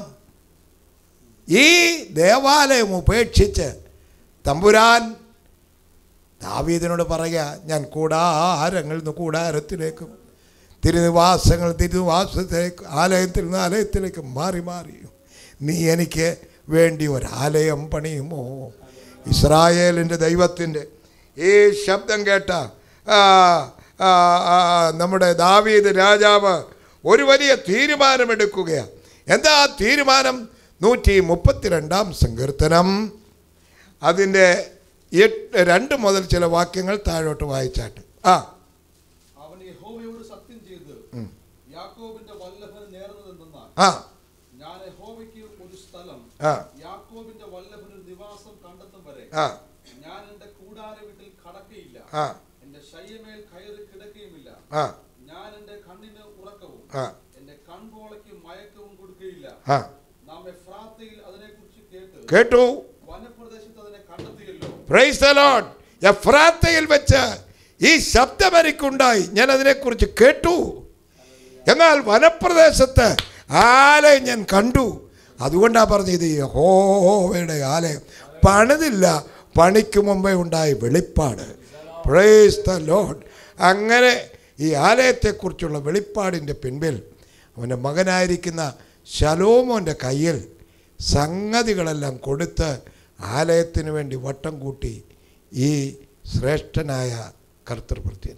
ഈ ദേവാലയം ഉപേക്ഷിച്ച് തമ്പുരാൻ ദാവീദിനോട് പറയുക ഞാൻ കൂടാരങ്ങളിൽ നിന്ന് കൂടാരത്തിലേക്കും തിരുനിവാസങ്ങൾ തിരുനിവാസത്തിലേക്ക് ആലയത്തിൽ നിന്ന് ആലയത്തിലേക്ക് മാറി മാറി നീ എനിക്ക് വേണ്ടി ഒരാലയം പണിയുമോ ഇസ്രായേലിൻ്റെ ദൈവത്തിൻ്റെ ഈ ശബ്ദം കേട്ട ആ, ആ, ആ, നമ്മുടെ ദാവീദ് രാജാവ് ഒരു വലിയ തീരുമാനമെടുക്കുകയാണ് എന്താ ആ തീരുമാനം നൂറ്റി മുപ്പത്തിരണ്ടാം സങ്കീർത്തനം അതിൻ്റെ എട്ട് രണ്ട് മുതൽ ചില വാക്യങ്ങൾ താഴോട്ട് വായിച്ചാട്ട് ആ അവൻ യഹോവയോട് സത്യം ചെയ്ത് യാക്കോബിന്റെ വല്ലഭന് നേർന്നതെന്തെന്നാൽ ആ ഞാൻ യഹോവയ്ക്ക് ഒരു സ്ഥലം ആ യാക്കോബിന്റെ വല്ലഭന് നിവാസം കണ്ടെത്തും വരെ ആ ഞാൻ എന്റെ കൂടാര വീട്ടിൽ കടക്കയില്ല ആ എന്റെ ശയ്യമേൽ കയറി കിടക്കുകയുമില്ല ആ ഞാൻ എന്റെ കണ്ണിന് ഉറക്കവും ആ എന്റെ കൺപോളയ്ക്ക് മയക്കവും കൊടുക്കുകയില്ല ആ നാം എഫ്രാത്തയിൽ അതിനെക്കുറിച്ച് കേട്ട് കേട്ടു വനപ്രദേശത്ത് അതിനെ കണ്ടെത്തിയല്ലോ പ്രൈസ് ദ ലോർഡ് എഫ്രാത്തയിൽ വെച്ച് ഈ ശബ്ദമരിക്കുണ്ടായി ഞാൻ അതിനെക്കുറിച്ച് കേട്ടു എന്നാൽ വനപ്രദേശത്ത് ആലയം ഞാൻ കണ്ടു അതുകൊണ്ടാണ് പറഞ്ഞത് ഈ യഹോവയുടെ ആലയം പണിതില്ല പണിക്ക് മുമ്പേ ഉണ്ടായ വെളിപ്പാട് പ്രൈസ് ദ ലോഡ് അങ്ങനെ ഈ ആലയത്തെക്കുറിച്ചുള്ള വെളിപ്പാടിൻ്റെ പിൻപിൽ അവൻ്റെ മകനായിരിക്കുന്ന ശലോമോൻ്റെ കയ്യിൽ സംഗതികളെല്ലാം കൊടുത്ത് ആലയത്തിന് വേണ്ടി വട്ടം കൂട്ടി ഈ ശ്രേഷ്ഠനായ കർത്തൃഭൃത്യൻ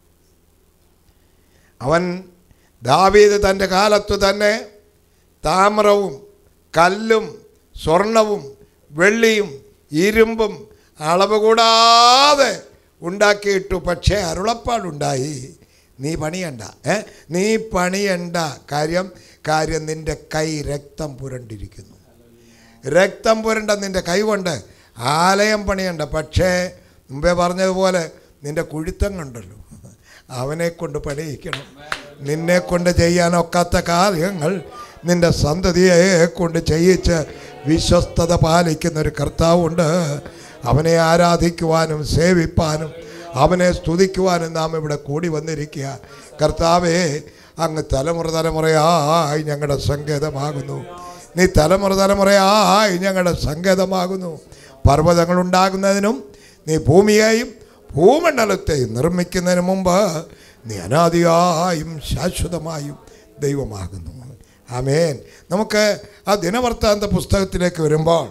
അവൻ ദാവീദ് തൻ്റെ കാലത്തു തന്നെ താമ്രവും കല്ലും സ്വർണവും വെള്ളിയും ഇരുമ്പും അളവ് കൂടാതെ ഉണ്ടാക്കിയിട്ടു പക്ഷേ അരുളപ്പാടുണ്ടായി നീ പണിയണ്ട ഏ നീ പണിയണ്ട കാര്യം കാര്യം നിൻ്റെ കൈ രക്തം പുരണ്ടിരിക്കുന്നു രക്തം പുരണ്ട നിൻ്റെ കൈ കൊണ്ട് ആലയം പണിയണ്ട പക്ഷേ മുമ്പേ പറഞ്ഞതുപോലെ നിൻ്റെ കുഴിത്തം കണ്ടല്ലോ അവനെ കൊണ്ട് പണിയിക്കണം നിന്നെ കൊണ്ട് ചെയ്യാനൊക്കാത്ത കാര്യങ്ങൾ നിന്റെ സന്തതിയെ കൊണ്ട് ചെയ്യിച്ച് വിശ്വസ്തത പാലിക്കുന്ന ഒരു കർത്താവുണ്ട് അവനെ ആരാധിക്കുവാനും സേവിപ്പാനും അവനെ സ്തുതിക്കുവാനും നാം ഇവിടെ കൂടി വന്നിരിക്കുക കർത്താവേ അങ്ങ് തലമുറ തലമുറയായി ഞങ്ങളുടെ സങ്കേതമാകുന്നു നീ തലമുറ തലമുറയായി ഞങ്ങളുടെ സങ്കേതമാകുന്നു പർവ്വതങ്ങൾ ഉണ്ടാകുന്നതിനും നീ ഭൂമിയെയും ഭൂമണ്ഡലത്തെയും നിർമ്മിക്കുന്നതിന് മുമ്പ് നീ അനാദിയായും ശാശ്വതമായും ദൈവമാകുന്നു ആമേൻ നമുക്ക് ആ ദിനവൃത്താന്ത പുസ്തകത്തിലേക്ക് വരുമ്പോൾ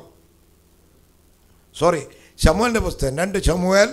സോറി ശമുവലിൻ്റെ പുസ്തകം രണ്ട് ശമുവേൽ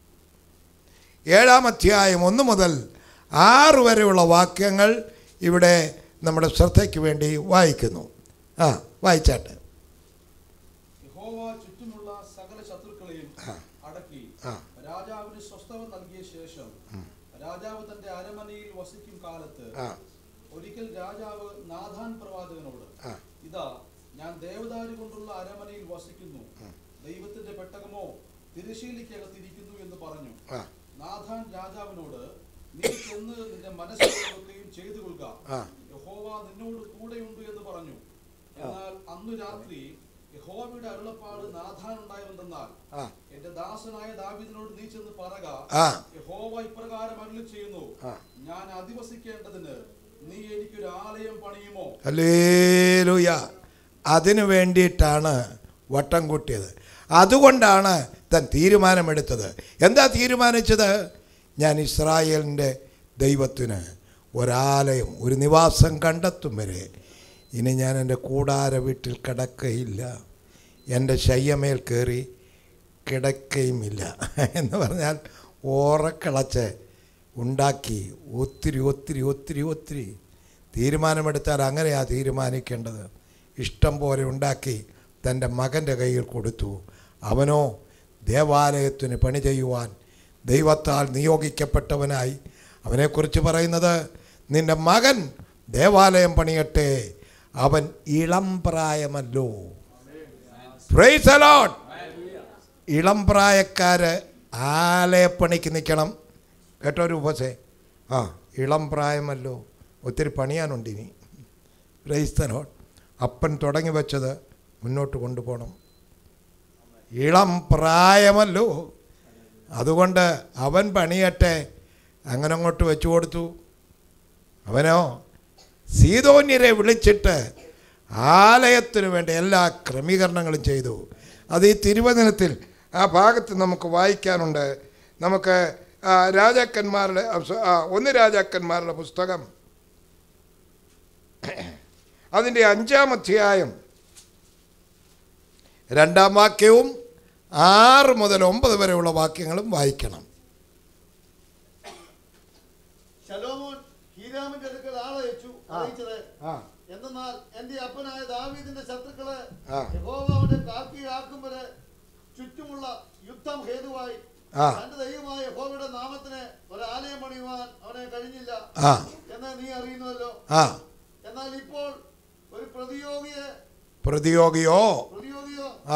ഏഴാം അധ്യായം ഒന്ന് മുതൽ ആറ് വരെയുള്ള വാക്യങ്ങൾ ഇവിടെ നമ്മുടെ ശ്രദ്ധയ്ക്ക് വേണ്ടി വായിക്കുന്നു ആ വായിച്ചാട്ടെ യഹോവ ചുറ്റുമുള്ള സകല ശത്രുക്കളെയും അടക്കി ആ. രാജാവിന് സ്വസ്ഥത നൽകിയ ശേഷം രാജാവ് തന്റെ അരമനയിൽ വസിക്കും കാലത്ത് ആ ഒരിക്കൽ രാജാവ് നാഥാൻ പ്രവാചകനോട് ആ. ഇതാ ഞാൻ ദേവദാരു കൊണ്ടുള്ള അരമനയിൽ വസിക്കുന്നു ദൈവത്തിന്റെ പെട്ടകമോ തിരശീലിക്കകത്തിരിക്കുന്നു എന്ന് പറഞ്ഞു ആ നാഥാൻ രാജാവിനോട് നീ ചെന്ന് നിന്റെ മനസ്സിലൊക്കെയും ചെയ്തു കൊള്ളുക ആ. യഹോവ നിന്നോട് കൂടെയുണ്ട് എന്ന് പറഞ്ഞു എന്നാൽ അന്നു രാത്രി യഹോവയുടെ അരുളപ്പാട് നാഥാൻ ഉണ്ടായതെന്നാൽ ആ എന്റെ ദാസനായ ദാവീദിനോട് നീ ചെന്ന് പറക ആ യഹോവ ഇപ്രകാരം അരുളി ചെയ്യുന്നു ആ. ഞാൻ അധിവസിക്കേണ്ടതിന് നീ എനിക്കൊരു ആലയം പണിയുമോ ഹല്ലേലൂയ അതിനു വേണ്ടിയിട്ടാണ് വട്ടം കൂട്ടിയത് അതുകൊണ്ടാണ് താൻ തീരുമാനമെടുത്തത് എന്താ തീരുമാനിച്ചത് ഞാൻ ഇസ്രായേലിൻ്റെ ദൈവത്തിന് ഒരാലയം ഒരു നിവാസം കണ്ടെത്തും വരെ ഇനി ഞാൻ എൻ്റെ കൂടാര വീട്ടിൽ കിടക്കയില്ല എൻ്റെ ശയ്യമേൽ കയറി കിടക്കയുമില്ല എന്ന് പറഞ്ഞാൽ ഓറക്കിളച്ച് ഉണ്ടാക്കി ഒത്തിരി ഒത്തിരി ഒത്തിരി ഒത്തിരി തീരുമാനമെടുത്താൽ അങ്ങനെയാണ് തീരുമാനിക്കേണ്ടത് ഇഷ്ടം പോലെ ഉണ്ടാക്കി തൻ്റെ മകൻ്റെ കയ്യിൽ കൊടുത്തു അവനോ ദേവാലയത്തിന് പണി ചെയ്യുവാൻ ദൈവത്താൽ നിയോഗിക്കപ്പെട്ടവനായി അവനെക്കുറിച്ച് പറയുന്നത് നിന്റെ മകൻ ദേവാലയം പണിയട്ടെ അവൻ ഇളം പ്രായമല്ലോ Praise the Lord. ഇളം പ്രായക്കാര് ആലയപ്പണിക്ക് നിൽക്കണം കേട്ടോ രൂപസേ ആ ഇളം പ്രായമല്ലോ ഒത്തിരി പണിയാനുണ്ട് ഇനി ക്രൈസ്തലോട്ട് അപ്പൻ തുടങ്ങി വെച്ചത് മുന്നോട്ട് കൊണ്ടുപോകണം ഇളം പ്രായമല്ലോ അതുകൊണ്ട് അവൻ പണിയട്ടെ അങ്ങനെ അങ്ങോട്ട് വെച്ചു കൊടുത്തു അവനോ സീതോന്യരെ വിളിച്ചിട്ട് ആലയത്തിന് വേണ്ട എല്ലാ ക്രമീകരണങ്ങളും ചെയ്തു അത് ഈ തിരുവചനത്തിൽ ആ ഭാഗത്ത് നമുക്ക് വായിക്കാനുണ്ട് നമുക്ക് ആ, രാജാക്കന്മാരുടെ ആ, ഒന്ന് രാജാക്കന്മാരുടെ പുസ്തകം അതിൻ്റെ അഞ്ചാം അധ്യായം രണ്ടാം വാക്യവും ആറ് മുതൽ ഒമ്പത് വരെയുള്ള വാക്യങ്ങളും വായിക്കണം ശലോമോൻ ഹീരാമിന്റെ അടുക്കൽ ആളയച്ചു അറിയിച്ചത് ആ എന്തെന്നാൽ എന്റെ അപ്പനായ ദാവീദിന്റെ ശത്രുക്കളെ ആ. യഹോവ അവന്റെ കാക്കിയാക്കും വരെ ചുറ്റുമുള്ള യുദ്ധം ഹേതുവായി ആ. തന്റെ ദൈവമായ യഹോവയുടെ നാമത്തിന് ഒരാലയം പണിയുവാൻ അവനെ കഴിഞ്ഞില്ല ആ എന്ന് നീ അറിയുന്നുവല്ലോ ആ എന്നാൽ ഇപ്പോൾ ഒരു പ്രതിയോഗിയെ പ്രതിയോഗിയോ പ്രതിയോഗിയോ ആ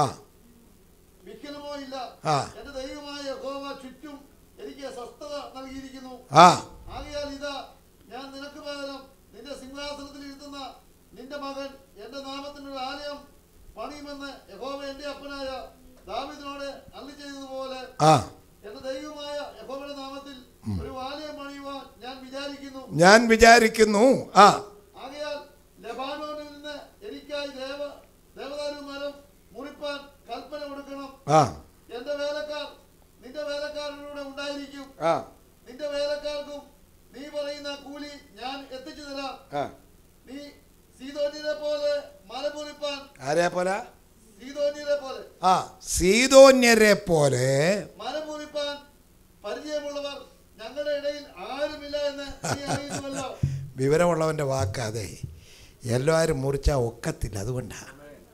വിക്കലമോ ഇല്ല ആ. എന്റെ ദൈവമായ യഹോവ ചുറ്റും എനിക്ക് സ്വസ്ഥത നൽകിയിരിക്കുന്നു ആ ആകയാൽ ഇതാ ഞാൻ നിനക്ക് പകരം നിന്റെ സിംഹാസനത്തിൽ ഇരുത്തുന്ന നിന്റെ മകൻ എന്റെ നാമത്തിന് ഒരു ആലയം പണിയുമെന്ന് യഹോവ എന്റെ അപ്പനായ ദാവിദിനോട് അല്ലി ചെയ്തതുപോലെ ആ എന്റെ ദൈവമായ യഹോവയുടെ നാമത്തിൽ ഒരു ആലയം പണിയുവാൻ ഞാൻ വിചാരിക്കുന്നു ഞാൻ വിചാരിക്കുന്നു ആ ആകയാൽ ലബാനോനിൽ നിന്ന് എനിക്കായി ദേവ ദേവദാരു മരം മുറിപ്പാൻ കൽപ്പന കൊടുക്കണം ആ എന്റെ വേലക്കാർ നിന്റെ വേലക്കാരനൂടെ ഉണ്ടായിരിക്കും ആ നിന്റെ വേലക്കാർക്കും നീ പറയുന്ന കൂലി ഞാൻ എത്തിച്ചു തരാം ആ നീ സീതോന്യരെ പോലെ മലമുറിപ്പാൻ ആരെ പോലെ സീതോന്യരെ പോലെ ആ സീതോന്യരെ പോലെ മലമുറിപ്പാൻ പരിചയമുള്ളവർ ഞങ്ങളുടെ ഇടയിൽ ആരുമില്ല എന്ന് നീ അറിയുന്നുവല്ലോ വിവരമുള്ളവൻ്റെ വാക്കാതെ എല്ലാവരും മുറിച്ചാൽ ഒക്കത്തില്ല അതുകൊണ്ടാണ്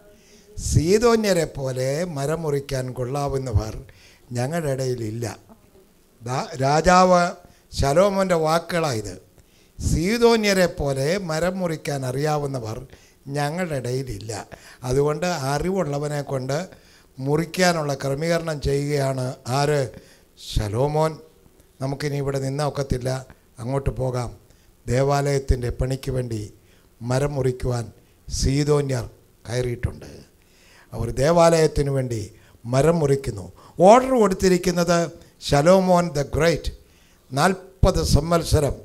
സീതോന്യരെ പോലെ മരം മുറിക്കാൻ കൊള്ളാവുന്നവർ ഞങ്ങളുടെ ഇടയിലില്ല ദാ- രാജാവ് ശലോമോൻ്റെ വാക്കുകളായത് സീതോന്യരെ പോലെ മരം മുറിക്കാൻ അറിയാവുന്നവർ ഞങ്ങളുടെ ഇടയിലില്ല അതുകൊണ്ട് അറിവുള്ളവനെ കൊണ്ട് മുറിക്കാനുള്ള ക്രമീകരണം ചെയ്യുകയാണ് ആര് ശലോമോൻ നമുക്കിനി ഇവിടെ നിന്നാ ഒക്കത്തില്ല അങ്ങോട്ട് പോകാം ദേവാലയത്തിൻ്റെ പണിക്ക് വേണ്ടി മരം മുറിക്കുവാൻ സീതോന്യർ കയറിയിട്ടുണ്ട് അവർ ദേവാലയത്തിന് വേണ്ടി മരം മുറിക്കുന്നു ഓർഡർ കൊടുത്തിരിക്കുന്നത് ശലോമോൻ ദ ഗ്രേറ്റ് നാൽപ്പത് സംവത്സരം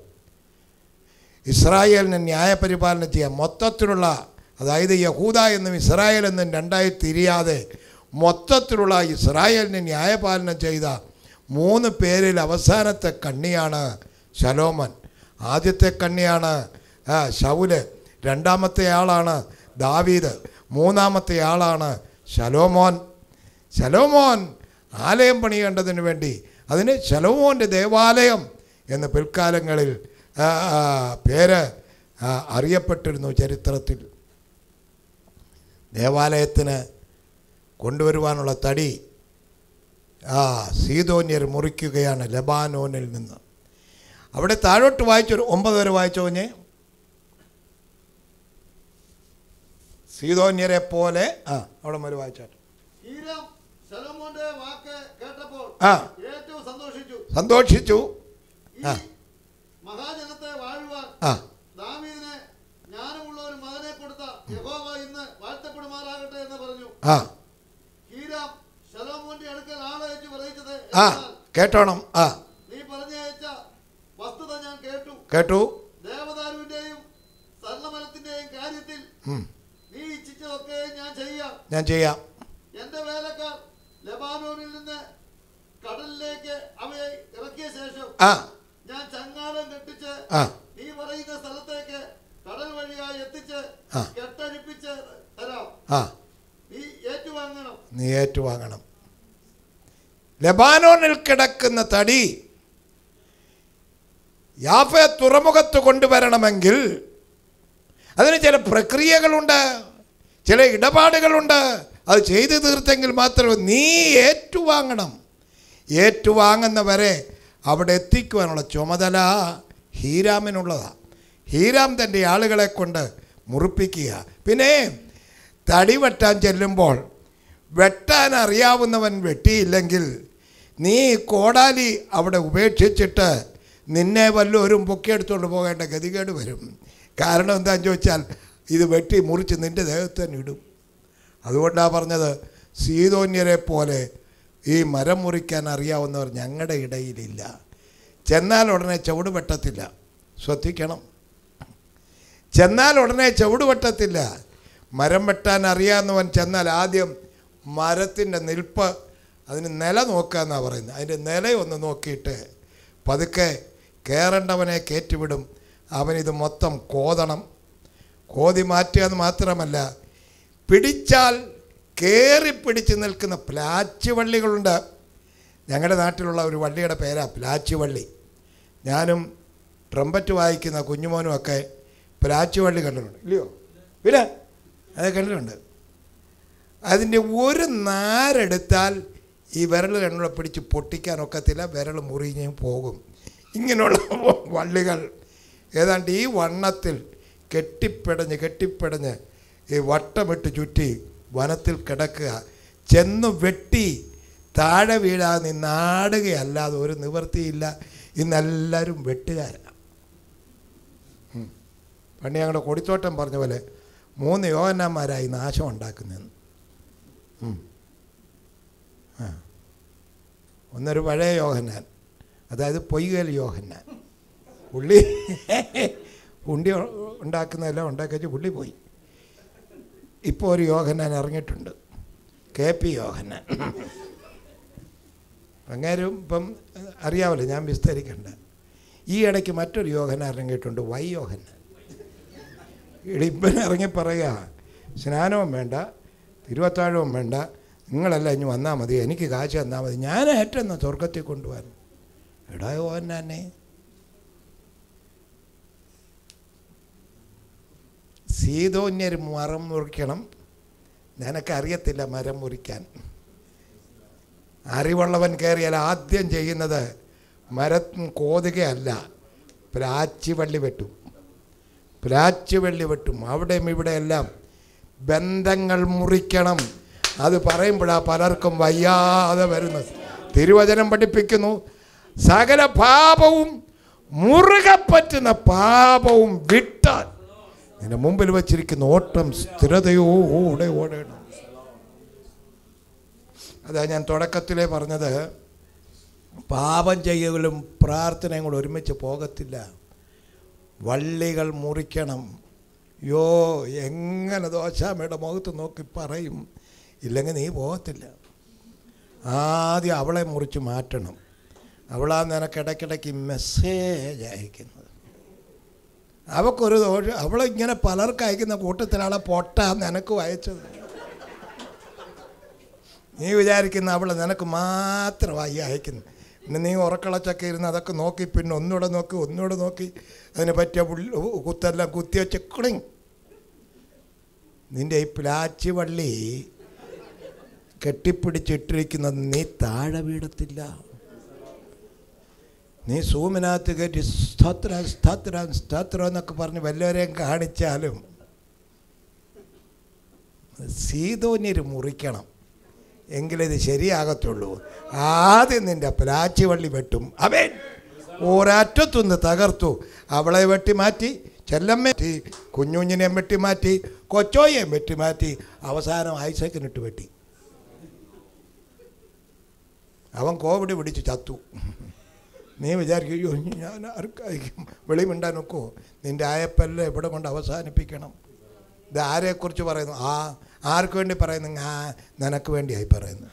ഇസ്രായേലിന് ന്യായപരിപാലനം ചെയ്യാൻ മൊത്തത്തിലുള്ള അതായത് യഹൂദ എന്നും ഇസ്രായേൽ എന്നും രണ്ടായി തിരിയാതെ മൊത്തത്തിലുള്ള ഇസ്രായേലിന് ന്യായപാലനം ചെയ്ത മൂന്ന് പേരിൽ അവസാനത്തെ കണ്ണിയാണ് ശലോമൻ ആദ്യത്തെ കണ്ണിയാണ് ആ, ശൗല് രണ്ടാമത്തെ ആളാണ് ദാവീദ് മൂന്നാമത്തെ ആളാണ് ശലോമോൻ ശലോമോൻ ആലയം പണിയേണ്ടതിന് വേണ്ടി അതിന് ശലോമോൻ്റെ ദേവാലയം എന്ന് പിൽക്കാലങ്ങളിൽ ആ, ആ, പേര് ആ, അറിയപ്പെട്ടിരുന്നു ചരിത്രത്തിൽ ദേവാലയത്തിന് കൊണ്ടുവരുവാനുള്ള തടി ആ സീതോന്യർ മുറിക്കുകയാണ് ലബാനോനിൽ നിന്ന് അവിടെ താഴോട്ട് വായിച്ചൊരു ഒമ്പത് വരെ വായിച്ചോ കുഞ്ഞെ സീതോന്യരെ പോലെ ആ അവിടെ മുതൽ വായിച്ചാട്ടെ ഹീരാം ശലോമോന്റെ വാക്ക് കേട്ടപ്പോൾ ആ ഏറ്റവും സന്തോഷിച്ചു സന്തോഷിച്ചു ഈ ആ. മഹാജനത്തെ വാഴുവാൻ ആ ദാവീദിന് ജ്ഞാനമുള്ള ഒരു മകനെ കൊടുത്ത യഹോവ ഇന്ന് വാഴ്ത്തപ്പെടുമാറാകട്ടെ എന്ന് പറഞ്ഞു ആ ഹീരാം ശലോമോന്റെ അടുക്കൽ ആളയച്ചു പറയിച്ചത് ആ എന്നാൽ കേട്ടോണം ആ നീ പറഞ്ഞയച്ച വസ്തുത ഞാൻ കേട്ടു കേട്ടു ദേവദാരുവിന്റെയും സർണമരത്തിന്റെയും കാര്യത്തിൽ ഉം, നീ ഇച്ഛിച്ചതൊക്കെ ഞാൻ ചെയ്യാം ഞാൻ ചെയ്യാം എന്റെ വേലക്കാർ ലബാനോനിൽ നിന്ന് കടലിലേക്ക് അവയെ ഇറക്കിയ ശേഷം ആ ഞാൻ ചങ്ങാടം കെട്ടിച്ച് ആ നീ പറയുന്ന സ്ഥലത്തേക്ക് കടൽ വഴിയായി എത്തിച്ച് ആ. കെട്ടഴിപ്പിച്ച് തരാം ആ നീ ഏറ്റുവാങ്ങണം നീ ഏറ്റുവാങ്ങണം ലബാനോനിൽ കിടക്കുന്ന തടി യാഫെ തുറമുഖത്ത് കൊണ്ടുവരണമെങ്കിൽ അതിന് ചില പ്രക്രിയകളുണ്ട് ചില ഇടപാടുകളുണ്ട് അത് ചെയ്തു തീർത്തെങ്കിൽ മാത്രമേ നീ ഏറ്റുവാങ്ങണം ഏറ്റുവാങ്ങുന്നവരെ അവിടെ എത്തിക്കുവാനുള്ള ചുമതല ഹീരാമിനുള്ളതാണ് ഹീരാം തൻ്റെ ആളുകളെ കൊണ്ട് മുറിപ്പിക്കുക പിന്നെ തടി വെട്ടാൻ ചെല്ലുമ്പോൾ വെട്ടാൻ അറിയാവുന്നവൻ വെട്ടിയില്ലെങ്കിൽ നീ കോടാലി അവിടെ ഉപേക്ഷിച്ചിട്ട് നിന്നെ വല്ലവരും പൊക്കിയെടുത്തുകൊണ്ട് പോകേണ്ട ഗതികേട് വരും കാരണം എന്താണെന്ന് ചോദിച്ചാൽ ഇത് വെട്ടി മുറിച്ച് നിൻ്റെ ദേഹത്ത് തന്നെ ഇടും അതുകൊണ്ടാണ് പറഞ്ഞത് സീതോന്യരെ പോലെ ഈ മരം മുറിക്കാൻ അറിയാവുന്നവർ ഞങ്ങളുടെ ഇടയിലില്ല ചെന്നാൽ ഉടനെ ചുവട് വെട്ടത്തില്ല ശ്രദ്ധിക്കണം ചെന്നാൽ ഉടനെ ചുവട് വെട്ടത്തില്ല മരം വെട്ടാൻ അറിയാവുന്നവൻ ചെന്നാൽ ആദ്യം മരത്തിൻ്റെ നിൽപ്പ് അതിന് നില നോക്കുക എന്നാണ് പറയുന്നത് അതിൻ്റെ നിലയൊന്ന് നോക്കിയിട്ട് പതുക്കെ കയറേണ്ടവനെ കയറ്റിവിടും അവനിത് മൊത്തം കോതണം കോതി മാറ്റുക എന്ന് മാത്രമല്ല പിടിച്ചാൽ കയറി പിടിച്ച് നിൽക്കുന്ന പ്ലാച്ച് വള്ളികളുണ്ട് ഞങ്ങളുടെ നാട്ടിലുള്ള ഒരു വള്ളിയുടെ പേരാ പ്ലാച്ച് വള്ളി ഞാനും ട്രംപറ്റ് വായിക്കുന്ന കുഞ്ഞുമോനും ഒക്കെ പ്ലാച്ച് വള്ളി കണ്ടിട്ടുണ്ട് ഇല്ലയോ പിന്നെ അത് കണ്ടിട്ടുണ്ട് അതിൻ്റെ ഒരു നാരെടുത്താൽ ഈ വിരൽ രണ്ടുകൂടെ പിടിച്ച് പൊട്ടിക്കാൻ ഒക്കത്തില്ല വിരൽ മുറിഞ്ഞ് പോകും ഇങ്ങനെയുള്ള വള്ളികൾ ഏതാണ്ട് ഈ വണ്ണത്തിൽ കെട്ടിപ്പിടഞ്ഞ് കെട്ടിപ്പിടഞ്ഞ് ഈ വട്ടമിട്ട് ചുറ്റി വനത്തിൽ കിടക്കുക ചെന്ന് വെട്ടി താഴെ വീഴാതെ നീ നാടുകയല്ലാതെ ഒരു നിവൃത്തിയില്ല ഇന്നെല്ലാവരും വെട്ടുകാരാണ് ഉം. പണ്ട് ഞങ്ങളുടെ കൊടിത്തോട്ടം പറഞ്ഞ പോലെ മൂന്ന് യോഹന്നാന്മാരായി നാശം ഉണ്ടാക്കുന്നതെന്ന് ഉം. ആ ഒന്നൊരു പഴയ യോഹന്നാൻ അതായത് പൊയ്കൽ യോഹന്നാൻ പുള്ളി ഉണ്ടി ഉണ്ടാക്കുന്നതെല്ലാം ഉണ്ടാക്കി വെച്ച് പുള്ളി പോയി ഇപ്പോൾ ഒരു യോഹന്നാൻ ഇറങ്ങിയിട്ടുണ്ട് കെ പി യോഹന്നാൻ അങ്ങേരും ഇപ്പം അറിയാമല്ലോ ഞാൻ വിസ്തരിക്കണ്ട ഈ ഇടയ്ക്ക് മറ്റൊരു യോഹന്നാൻ ഇറങ്ങിയിട്ടുണ്ട് വൈ യോഹന്നാൻ ഇടിപ്പൻ ഇറങ്ങി പറയുക സ്നാനവും വേണ്ട തിരുവത്താഴവും വേണ്ട നിങ്ങളെല്ലാം ഇനി വന്നാൽ മതി എനിക്ക് കാശ് തന്നാൽ മതി ഞാൻ ഏറ്റെന്ന സ്വർഗത്തിൽ കൊണ്ടുപോകാൻ എടാ യോഹന്നാനെ സീതോന്യർ മരം മുറിക്കണം നിനക്കറിയത്തില്ല മരം മുറിക്കാൻ അറിവുള്ളവൻ കയറിയാൽ ആദ്യം ചെയ്യുന്നത് മരം കോതുകയല്ല പ്ലാച്ചി വള്ളി വെട്ടും പ്ലാച്ചി വള്ളി വെട്ടും അവിടെയും ഇവിടെയെല്ലാം ബന്ധങ്ങൾ മുറിക്കണം അത് പറയുമ്പോഴാണ് പലർക്കും വയ്യാതെ വരുന്നത് തിരുവചനം പഠിപ്പിക്കുന്നു സകല പാപവും മുറുകെ പറ്റുന്ന പാപവും വിട്ടാൽ നിന്റെ മുമ്പിൽ വച്ചിരിക്കുന്ന ഓട്ടം സ്ഥിരതയോടെ ഓടണം അതാ ഞാൻ തുടക്കത്തിലേ പറഞ്ഞത് പാപം ചെയ്യലും പ്രാർത്ഥനയും കൂടെ ഒരുമിച്ച് പോകത്തില്ല വള്ളികൾ മുറിക്കണം യോ എങ്ങനെ ദോശാമ്മയുടെ മുഖത്ത് നോക്കി പറയും ഇല്ലെങ്കിൽ നീ പോകത്തില്ല ആദ്യം അവളെ മുറിച്ച് മാറ്റണം അവളാ നിനക്ക് ഇടയ്ക്കിടയ്ക്ക് മെസ്സേജ് അയക്കുന്നത് അവൾക്കൊരു ദോഷം അവളിങ്ങനെ പലർക്ക് അയക്കുന്ന കൂട്ടത്തിലാണ് പൊട്ട നിനക്ക് അയച്ചത് നീ വിചാരിക്കുന്ന അവൾ നിനക്ക് മാത്രമായി അയക്കുന്നു പിന്നെ നീ ഉറക്കളച്ചൊക്കെ ഇരുന്ന് അതൊക്കെ നോക്കി പിന്നെ ഒന്നുകൂടെ നോക്കി ഒന്നുകൂടെ നോക്കി അതിന് പറ്റിയ പുള്ളി കുത്തെല്ലാം കുത്തി വെച്ച് കുളിങ് നിൻ്റെ ഈ പ്ലാച്ചി വള്ളി കെട്ടിപ്പിടിച്ചിട്ടിരിക്കുന്നത് നീ താഴെ വീടത്തില്ല നീ സൂമിനകത്ത് കയറ്റി സ്തോത്രം സ്തോത്രം സ്തോത്രം എന്നൊക്കെ പറഞ്ഞ് വല്ലവരെയും കാണിച്ചാലും സീതോന്യര് മുറിക്കണം എങ്കിലിത് ശരിയാകത്തുള്ളൂ ആദ്യം നിൻ്റെ പ്ലാച്ചി വള്ളി വെട്ടും അവൻ ഒരറ്റത്തുനിന്ന് തകർത്തു അവളെ വെട്ടി മാറ്റി ചെല്ലമ്മ വെട്ടി കുഞ്ഞുഞ്ഞിനെ വെട്ടി മാറ്റി കൊച്ചോയെ വെട്ടി മാറ്റി അവസാനം ഐസക്കിനിട്ട് വെട്ടി അവൻ കോവിഡ് പിടിച്ച് ചത്തു നീ വിചാരിക്കും അയ്യോ ഞാൻ ആർക്കായിരിക്കും വെളിമിണ്ടാൻ നോക്കുമോ നിൻ്റെ ആയപ്പല്ല എവിടെ കൊണ്ട് അവസാനിപ്പിക്കണം ഇത് ആരെക്കുറിച്ച് പറയുന്നു ആ ആർക്ക് വേണ്ടി പറയുന്നു ആ നിനക്ക് വേണ്ടിയായി പറയുന്നു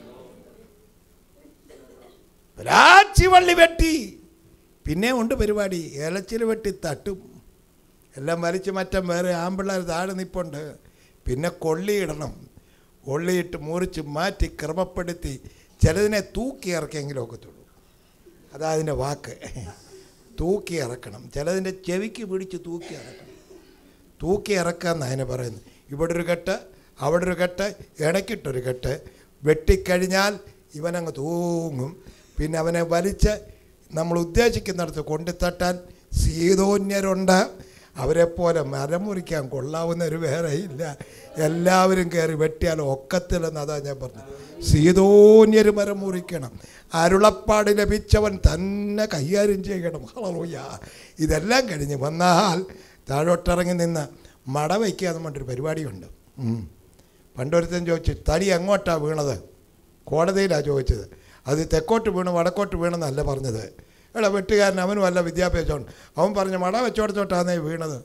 രാച്ചി വള്ളി വെട്ടി പിന്നെ ഉണ്ട് പരിപാടി ഇലച്ചിൽ വെട്ടി തട്ടും എല്ലാം വലിച്ചു മറ്റം വേറെ ആമ്പിള്ളേർ താഴെ നിപ്പുണ്ട് പിന്നെ കൊള്ളിയിടണം കൊള്ളിയിട്ട് മുറിച്ച് മാറ്റി ക്രമപ്പെടുത്തി ചിലതിനെ തൂക്കി ഇറക്കിയെങ്കിലും ഒക്കത്തുള്ളൂ അതാ അതിൻ്റെ വാക്ക് തൂക്കി ഇറക്കണം ചിലതിൻ്റെ ചെവിക്ക് പിടിച്ച് തൂക്കി ഇറക്കണം തൂക്കി ഇറക്കാമെന്ന് അതിനെ പറയുന്നത് ഇവിടെ ഒരു കെട്ട് അവിടെ ഒരു കെട്ട് ഇടയ്ക്കിട്ടൊരു കെട്ട് വെട്ടിക്കഴിഞ്ഞാൽ ഇവനങ്ങ് തൂങ്ങും പിന്നെ അവനെ വലിച്ച് നമ്മൾ ഉദ്ദേശിക്കുന്നിടത്ത് കൊണ്ടുതട്ടാൻ സീതോന്യരുണ്ട് അവരെപ്പോലെ മരം മുറിക്കാൻ കൊള്ളാവുന്നൊരു വേറെ ഇല്ല എല്ലാവരും കയറി വെട്ടിയാൽ ഒക്കത്തില്ലെന്ന് അതാ ഞാൻ പറഞ്ഞത് സീതോന്യര് മരം മുറിക്കണം അരുളപ്പാട് ലഭിച്ചവൻ തന്നെ കൈകാര്യം ചെയ്യണം ഹളലോയ്യ ഇതെല്ലാം കഴിഞ്ഞ് വന്നാൽ താഴോട്ടിറങ്ങി നിന്ന് മട വയ്ക്കുക എന്ന് പറഞ്ഞൊരു പരിപാടിയുണ്ട് ഉം. പണ്ടൊരുത്തൻ ചോദിച്ചു തടി എങ്ങോട്ടാണ് വീണത് കോടതിയിലാണ് ചോദിച്ചത് അത് തെക്കോട്ട് വീണ് വടക്കോട്ട് വീണെന്നല്ല പറഞ്ഞത് എടാ വെട്ടുകാരൻ അവനും വല്ല വിദ്യാഭ്യാസമുണ്ട് അവൻ പറഞ്ഞു മട വെച്ചോടത്തോട്ടാന്നേ വീണത്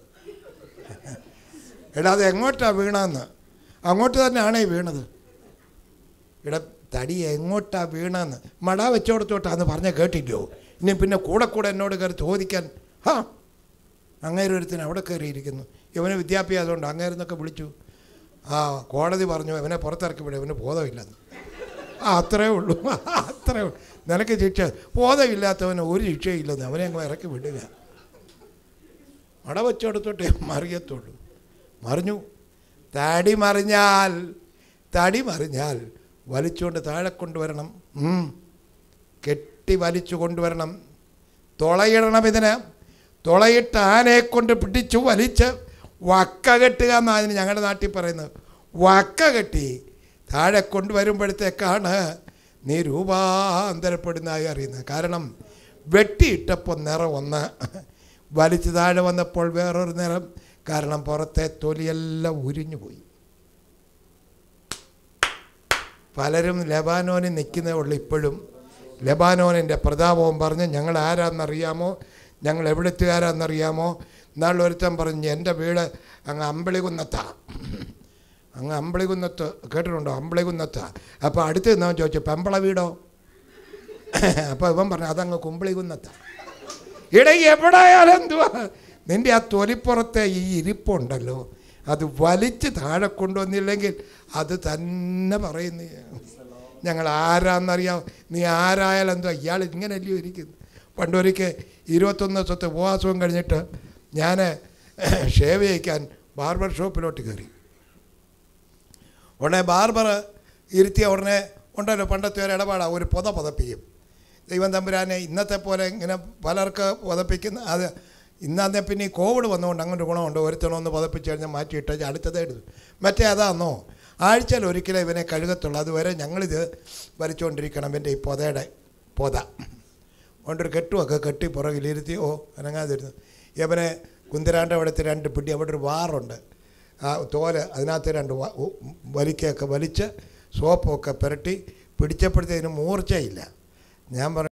എടാ അത് എങ്ങോട്ടാണ് വീണതെന്ന് അങ്ങോട്ട് തന്നെയാണേ വീണത് എടാ തടി എങ്ങോട്ടാ വീണെന്ന് മട വെച്ചോടത്തോട്ടാന്ന് പറഞ്ഞ കേട്ടില്ലോ ഇനി പിന്നെ കൂടെ കൂടെ എന്നോട് കയറി ചോദിക്കാൻ ഹാ അങ്ങേര് ഒരുത്തിന് അവിടെ കയറിയിരിക്കുന്നു ഇവന് വിദ്യാഭ്യാസമുണ്ട് അങ്ങേരെന്നൊക്കെ വിളിച്ചു ആ കോടതി പറഞ്ഞു ഇവനെ പുറത്തിറക്കി വിടും ഇവന് ബോധമില്ലെന്ന് ആ അത്രേ ഉള്ളൂ അത്രേ ഉള്ളൂ നിനക്ക് ശിക്ഷ ബോധമില്ലാത്തവന് ഒരു ശിക്ഷയില്ലെന്ന് അവനെ അങ്ങ് ഇറക്കി വിടുക മട വെച്ചെടുത്തോട്ടെ മറിയത്തുള്ളൂ മറിഞ്ഞു തടി മറിഞ്ഞാൽ തടി മറിഞ്ഞാൽ വലിച്ചുകൊണ്ട് താഴെ കൊണ്ടുവരണം ഉം. കെട്ടി വലിച്ചു കൊണ്ടുവരണം തുളയിടണം ഇതിന് തുളയിട്ട് ആനയെ കൊണ്ട് പിടിച്ചു വലിച്ച് വക്ക കെട്ടുക എന്നാണ് അതിന് ഞങ്ങളുടെ നാട്ടിൽ പറയുന്നത് വക്ക കെട്ടി താഴെ കൊണ്ടുവരുമ്പോഴത്തേക്കാണ് നീ രൂപാന്തരപ്പെടുന്നതായി അറിയുന്നത് കാരണം വെട്ടിയിട്ടപ്പോൾ നിറം ഒന്ന് വലിച്ചു താഴെ വന്നപ്പോൾ വേറൊരു നിറം കാരണം പുറത്തെ തൊലിയെല്ലാം ഉരിഞ്ഞു പോയി പലരും ലബാനോനിൽ നിൽക്കുന്നേ ഉള്ളൂ ഇപ്പോഴും ലബാനോനിൻ്റെ പ്രതാപവും പറഞ്ഞ് ഞങ്ങൾ ആരാന്നറിയാമോ ഞങ്ങൾ എവിടുത്തുകാരാന്നറിയാമോ നാളൊരുത്തൻ പറഞ്ഞ് എൻ്റെ വീട് അങ്ങ് അമ്പളികുന്നത്താ അങ്ങ് അമ്പളികുന്നത്ത് കേട്ടിട്ടുണ്ടോ അമ്പളികുന്നത്താ അപ്പോൾ അടുത്ത് നിന്നവൻ ചോദിച്ചു പെമ്പള വീടോ അപ്പോൾ ഇവൻ പറഞ്ഞു അതങ്ങ് കുമ്പളികുന്നത്താ ഇട എവിടെയായാലും എന്തുവാ നിൻ്റെ ആ തൊലിപ്പുറത്തെ ഈ ഇരിപ്പുണ്ടല്ലോ അത് വലിച്ച് താഴെ കൊണ്ടുവന്നില്ലെങ്കിൽ അത് തന്നെ പറയുന്നു ഞങ്ങൾ ആരാന്നറിയാം നീ ആരായാലും എന്തോ ഇയാൾ ഇങ്ങനെയല്ലയോ ഇരിക്കുന്നു പണ്ടൊരിക്കൽ ഇരുപത്തൊന്ന് ദിവസത്തെ ഉപവാസവും കഴിഞ്ഞിട്ട് ഞാൻ ഷേവ് ചെയ്യിക്കാൻ ബാർബർ ഷോപ്പിലോട്ട് കയറി ഉടനെ ബാർബർ ഇരുത്തിയ ഉടനെ ഉണ്ടല്ലോ പണ്ടത്തെ ഒരു ഇടപാടാണ് ഒരു പുത പുതപ്പിക്കും ദൈവം തമ്പുരാനെ ഇന്നത്തെ പോലെ ഇങ്ങനെ പലർക്ക് പുതപ്പിക്കുന്ന അത് ഇന്നത്തെ പിന്നെ ഈ കോവിഡ് വന്നുകൊണ്ട് അങ്ങനെ ഒരു ഗുണമുണ്ട് ഒരുത്തണമൊന്ന് പുതപ്പിച്ച് കഴിഞ്ഞാൽ മാറ്റിയിട്ട് അടുത്തതേ എടുത്തു മറ്റേ അതാന്നോ ആഴ്ചയിൽ ഒരിക്കലേ ഇവനെ കഴുകത്തുള്ളൂ അതുവരെ ഞങ്ങളിത് വലിച്ചുകൊണ്ടിരിക്കണം എൻ്റെ ഈ പൊതയുടെ പൊത കൊണ്ടൊരു കെട്ടുമൊക്കെ കെട്ടി പുറകിലിരുത്തി ഓ അനങ്ങാതിരുന്നു ഇവനെ കുന്തിരാണ്ട് അവിടുത്തെ രണ്ട് പിടി അവിടെ ഒരു വാറുണ്ട് ആ തോല് അതിനകത്ത് രണ്ട് വ- ഉ- വലിക്കൊക്കെ വലിച്ച് സോപ്പൊക്കെ പുരട്ടി പിടിച്ചപ്പോഴത്തേനും മൂർച്ചയില്ല ഞാൻ പറഞ്ഞു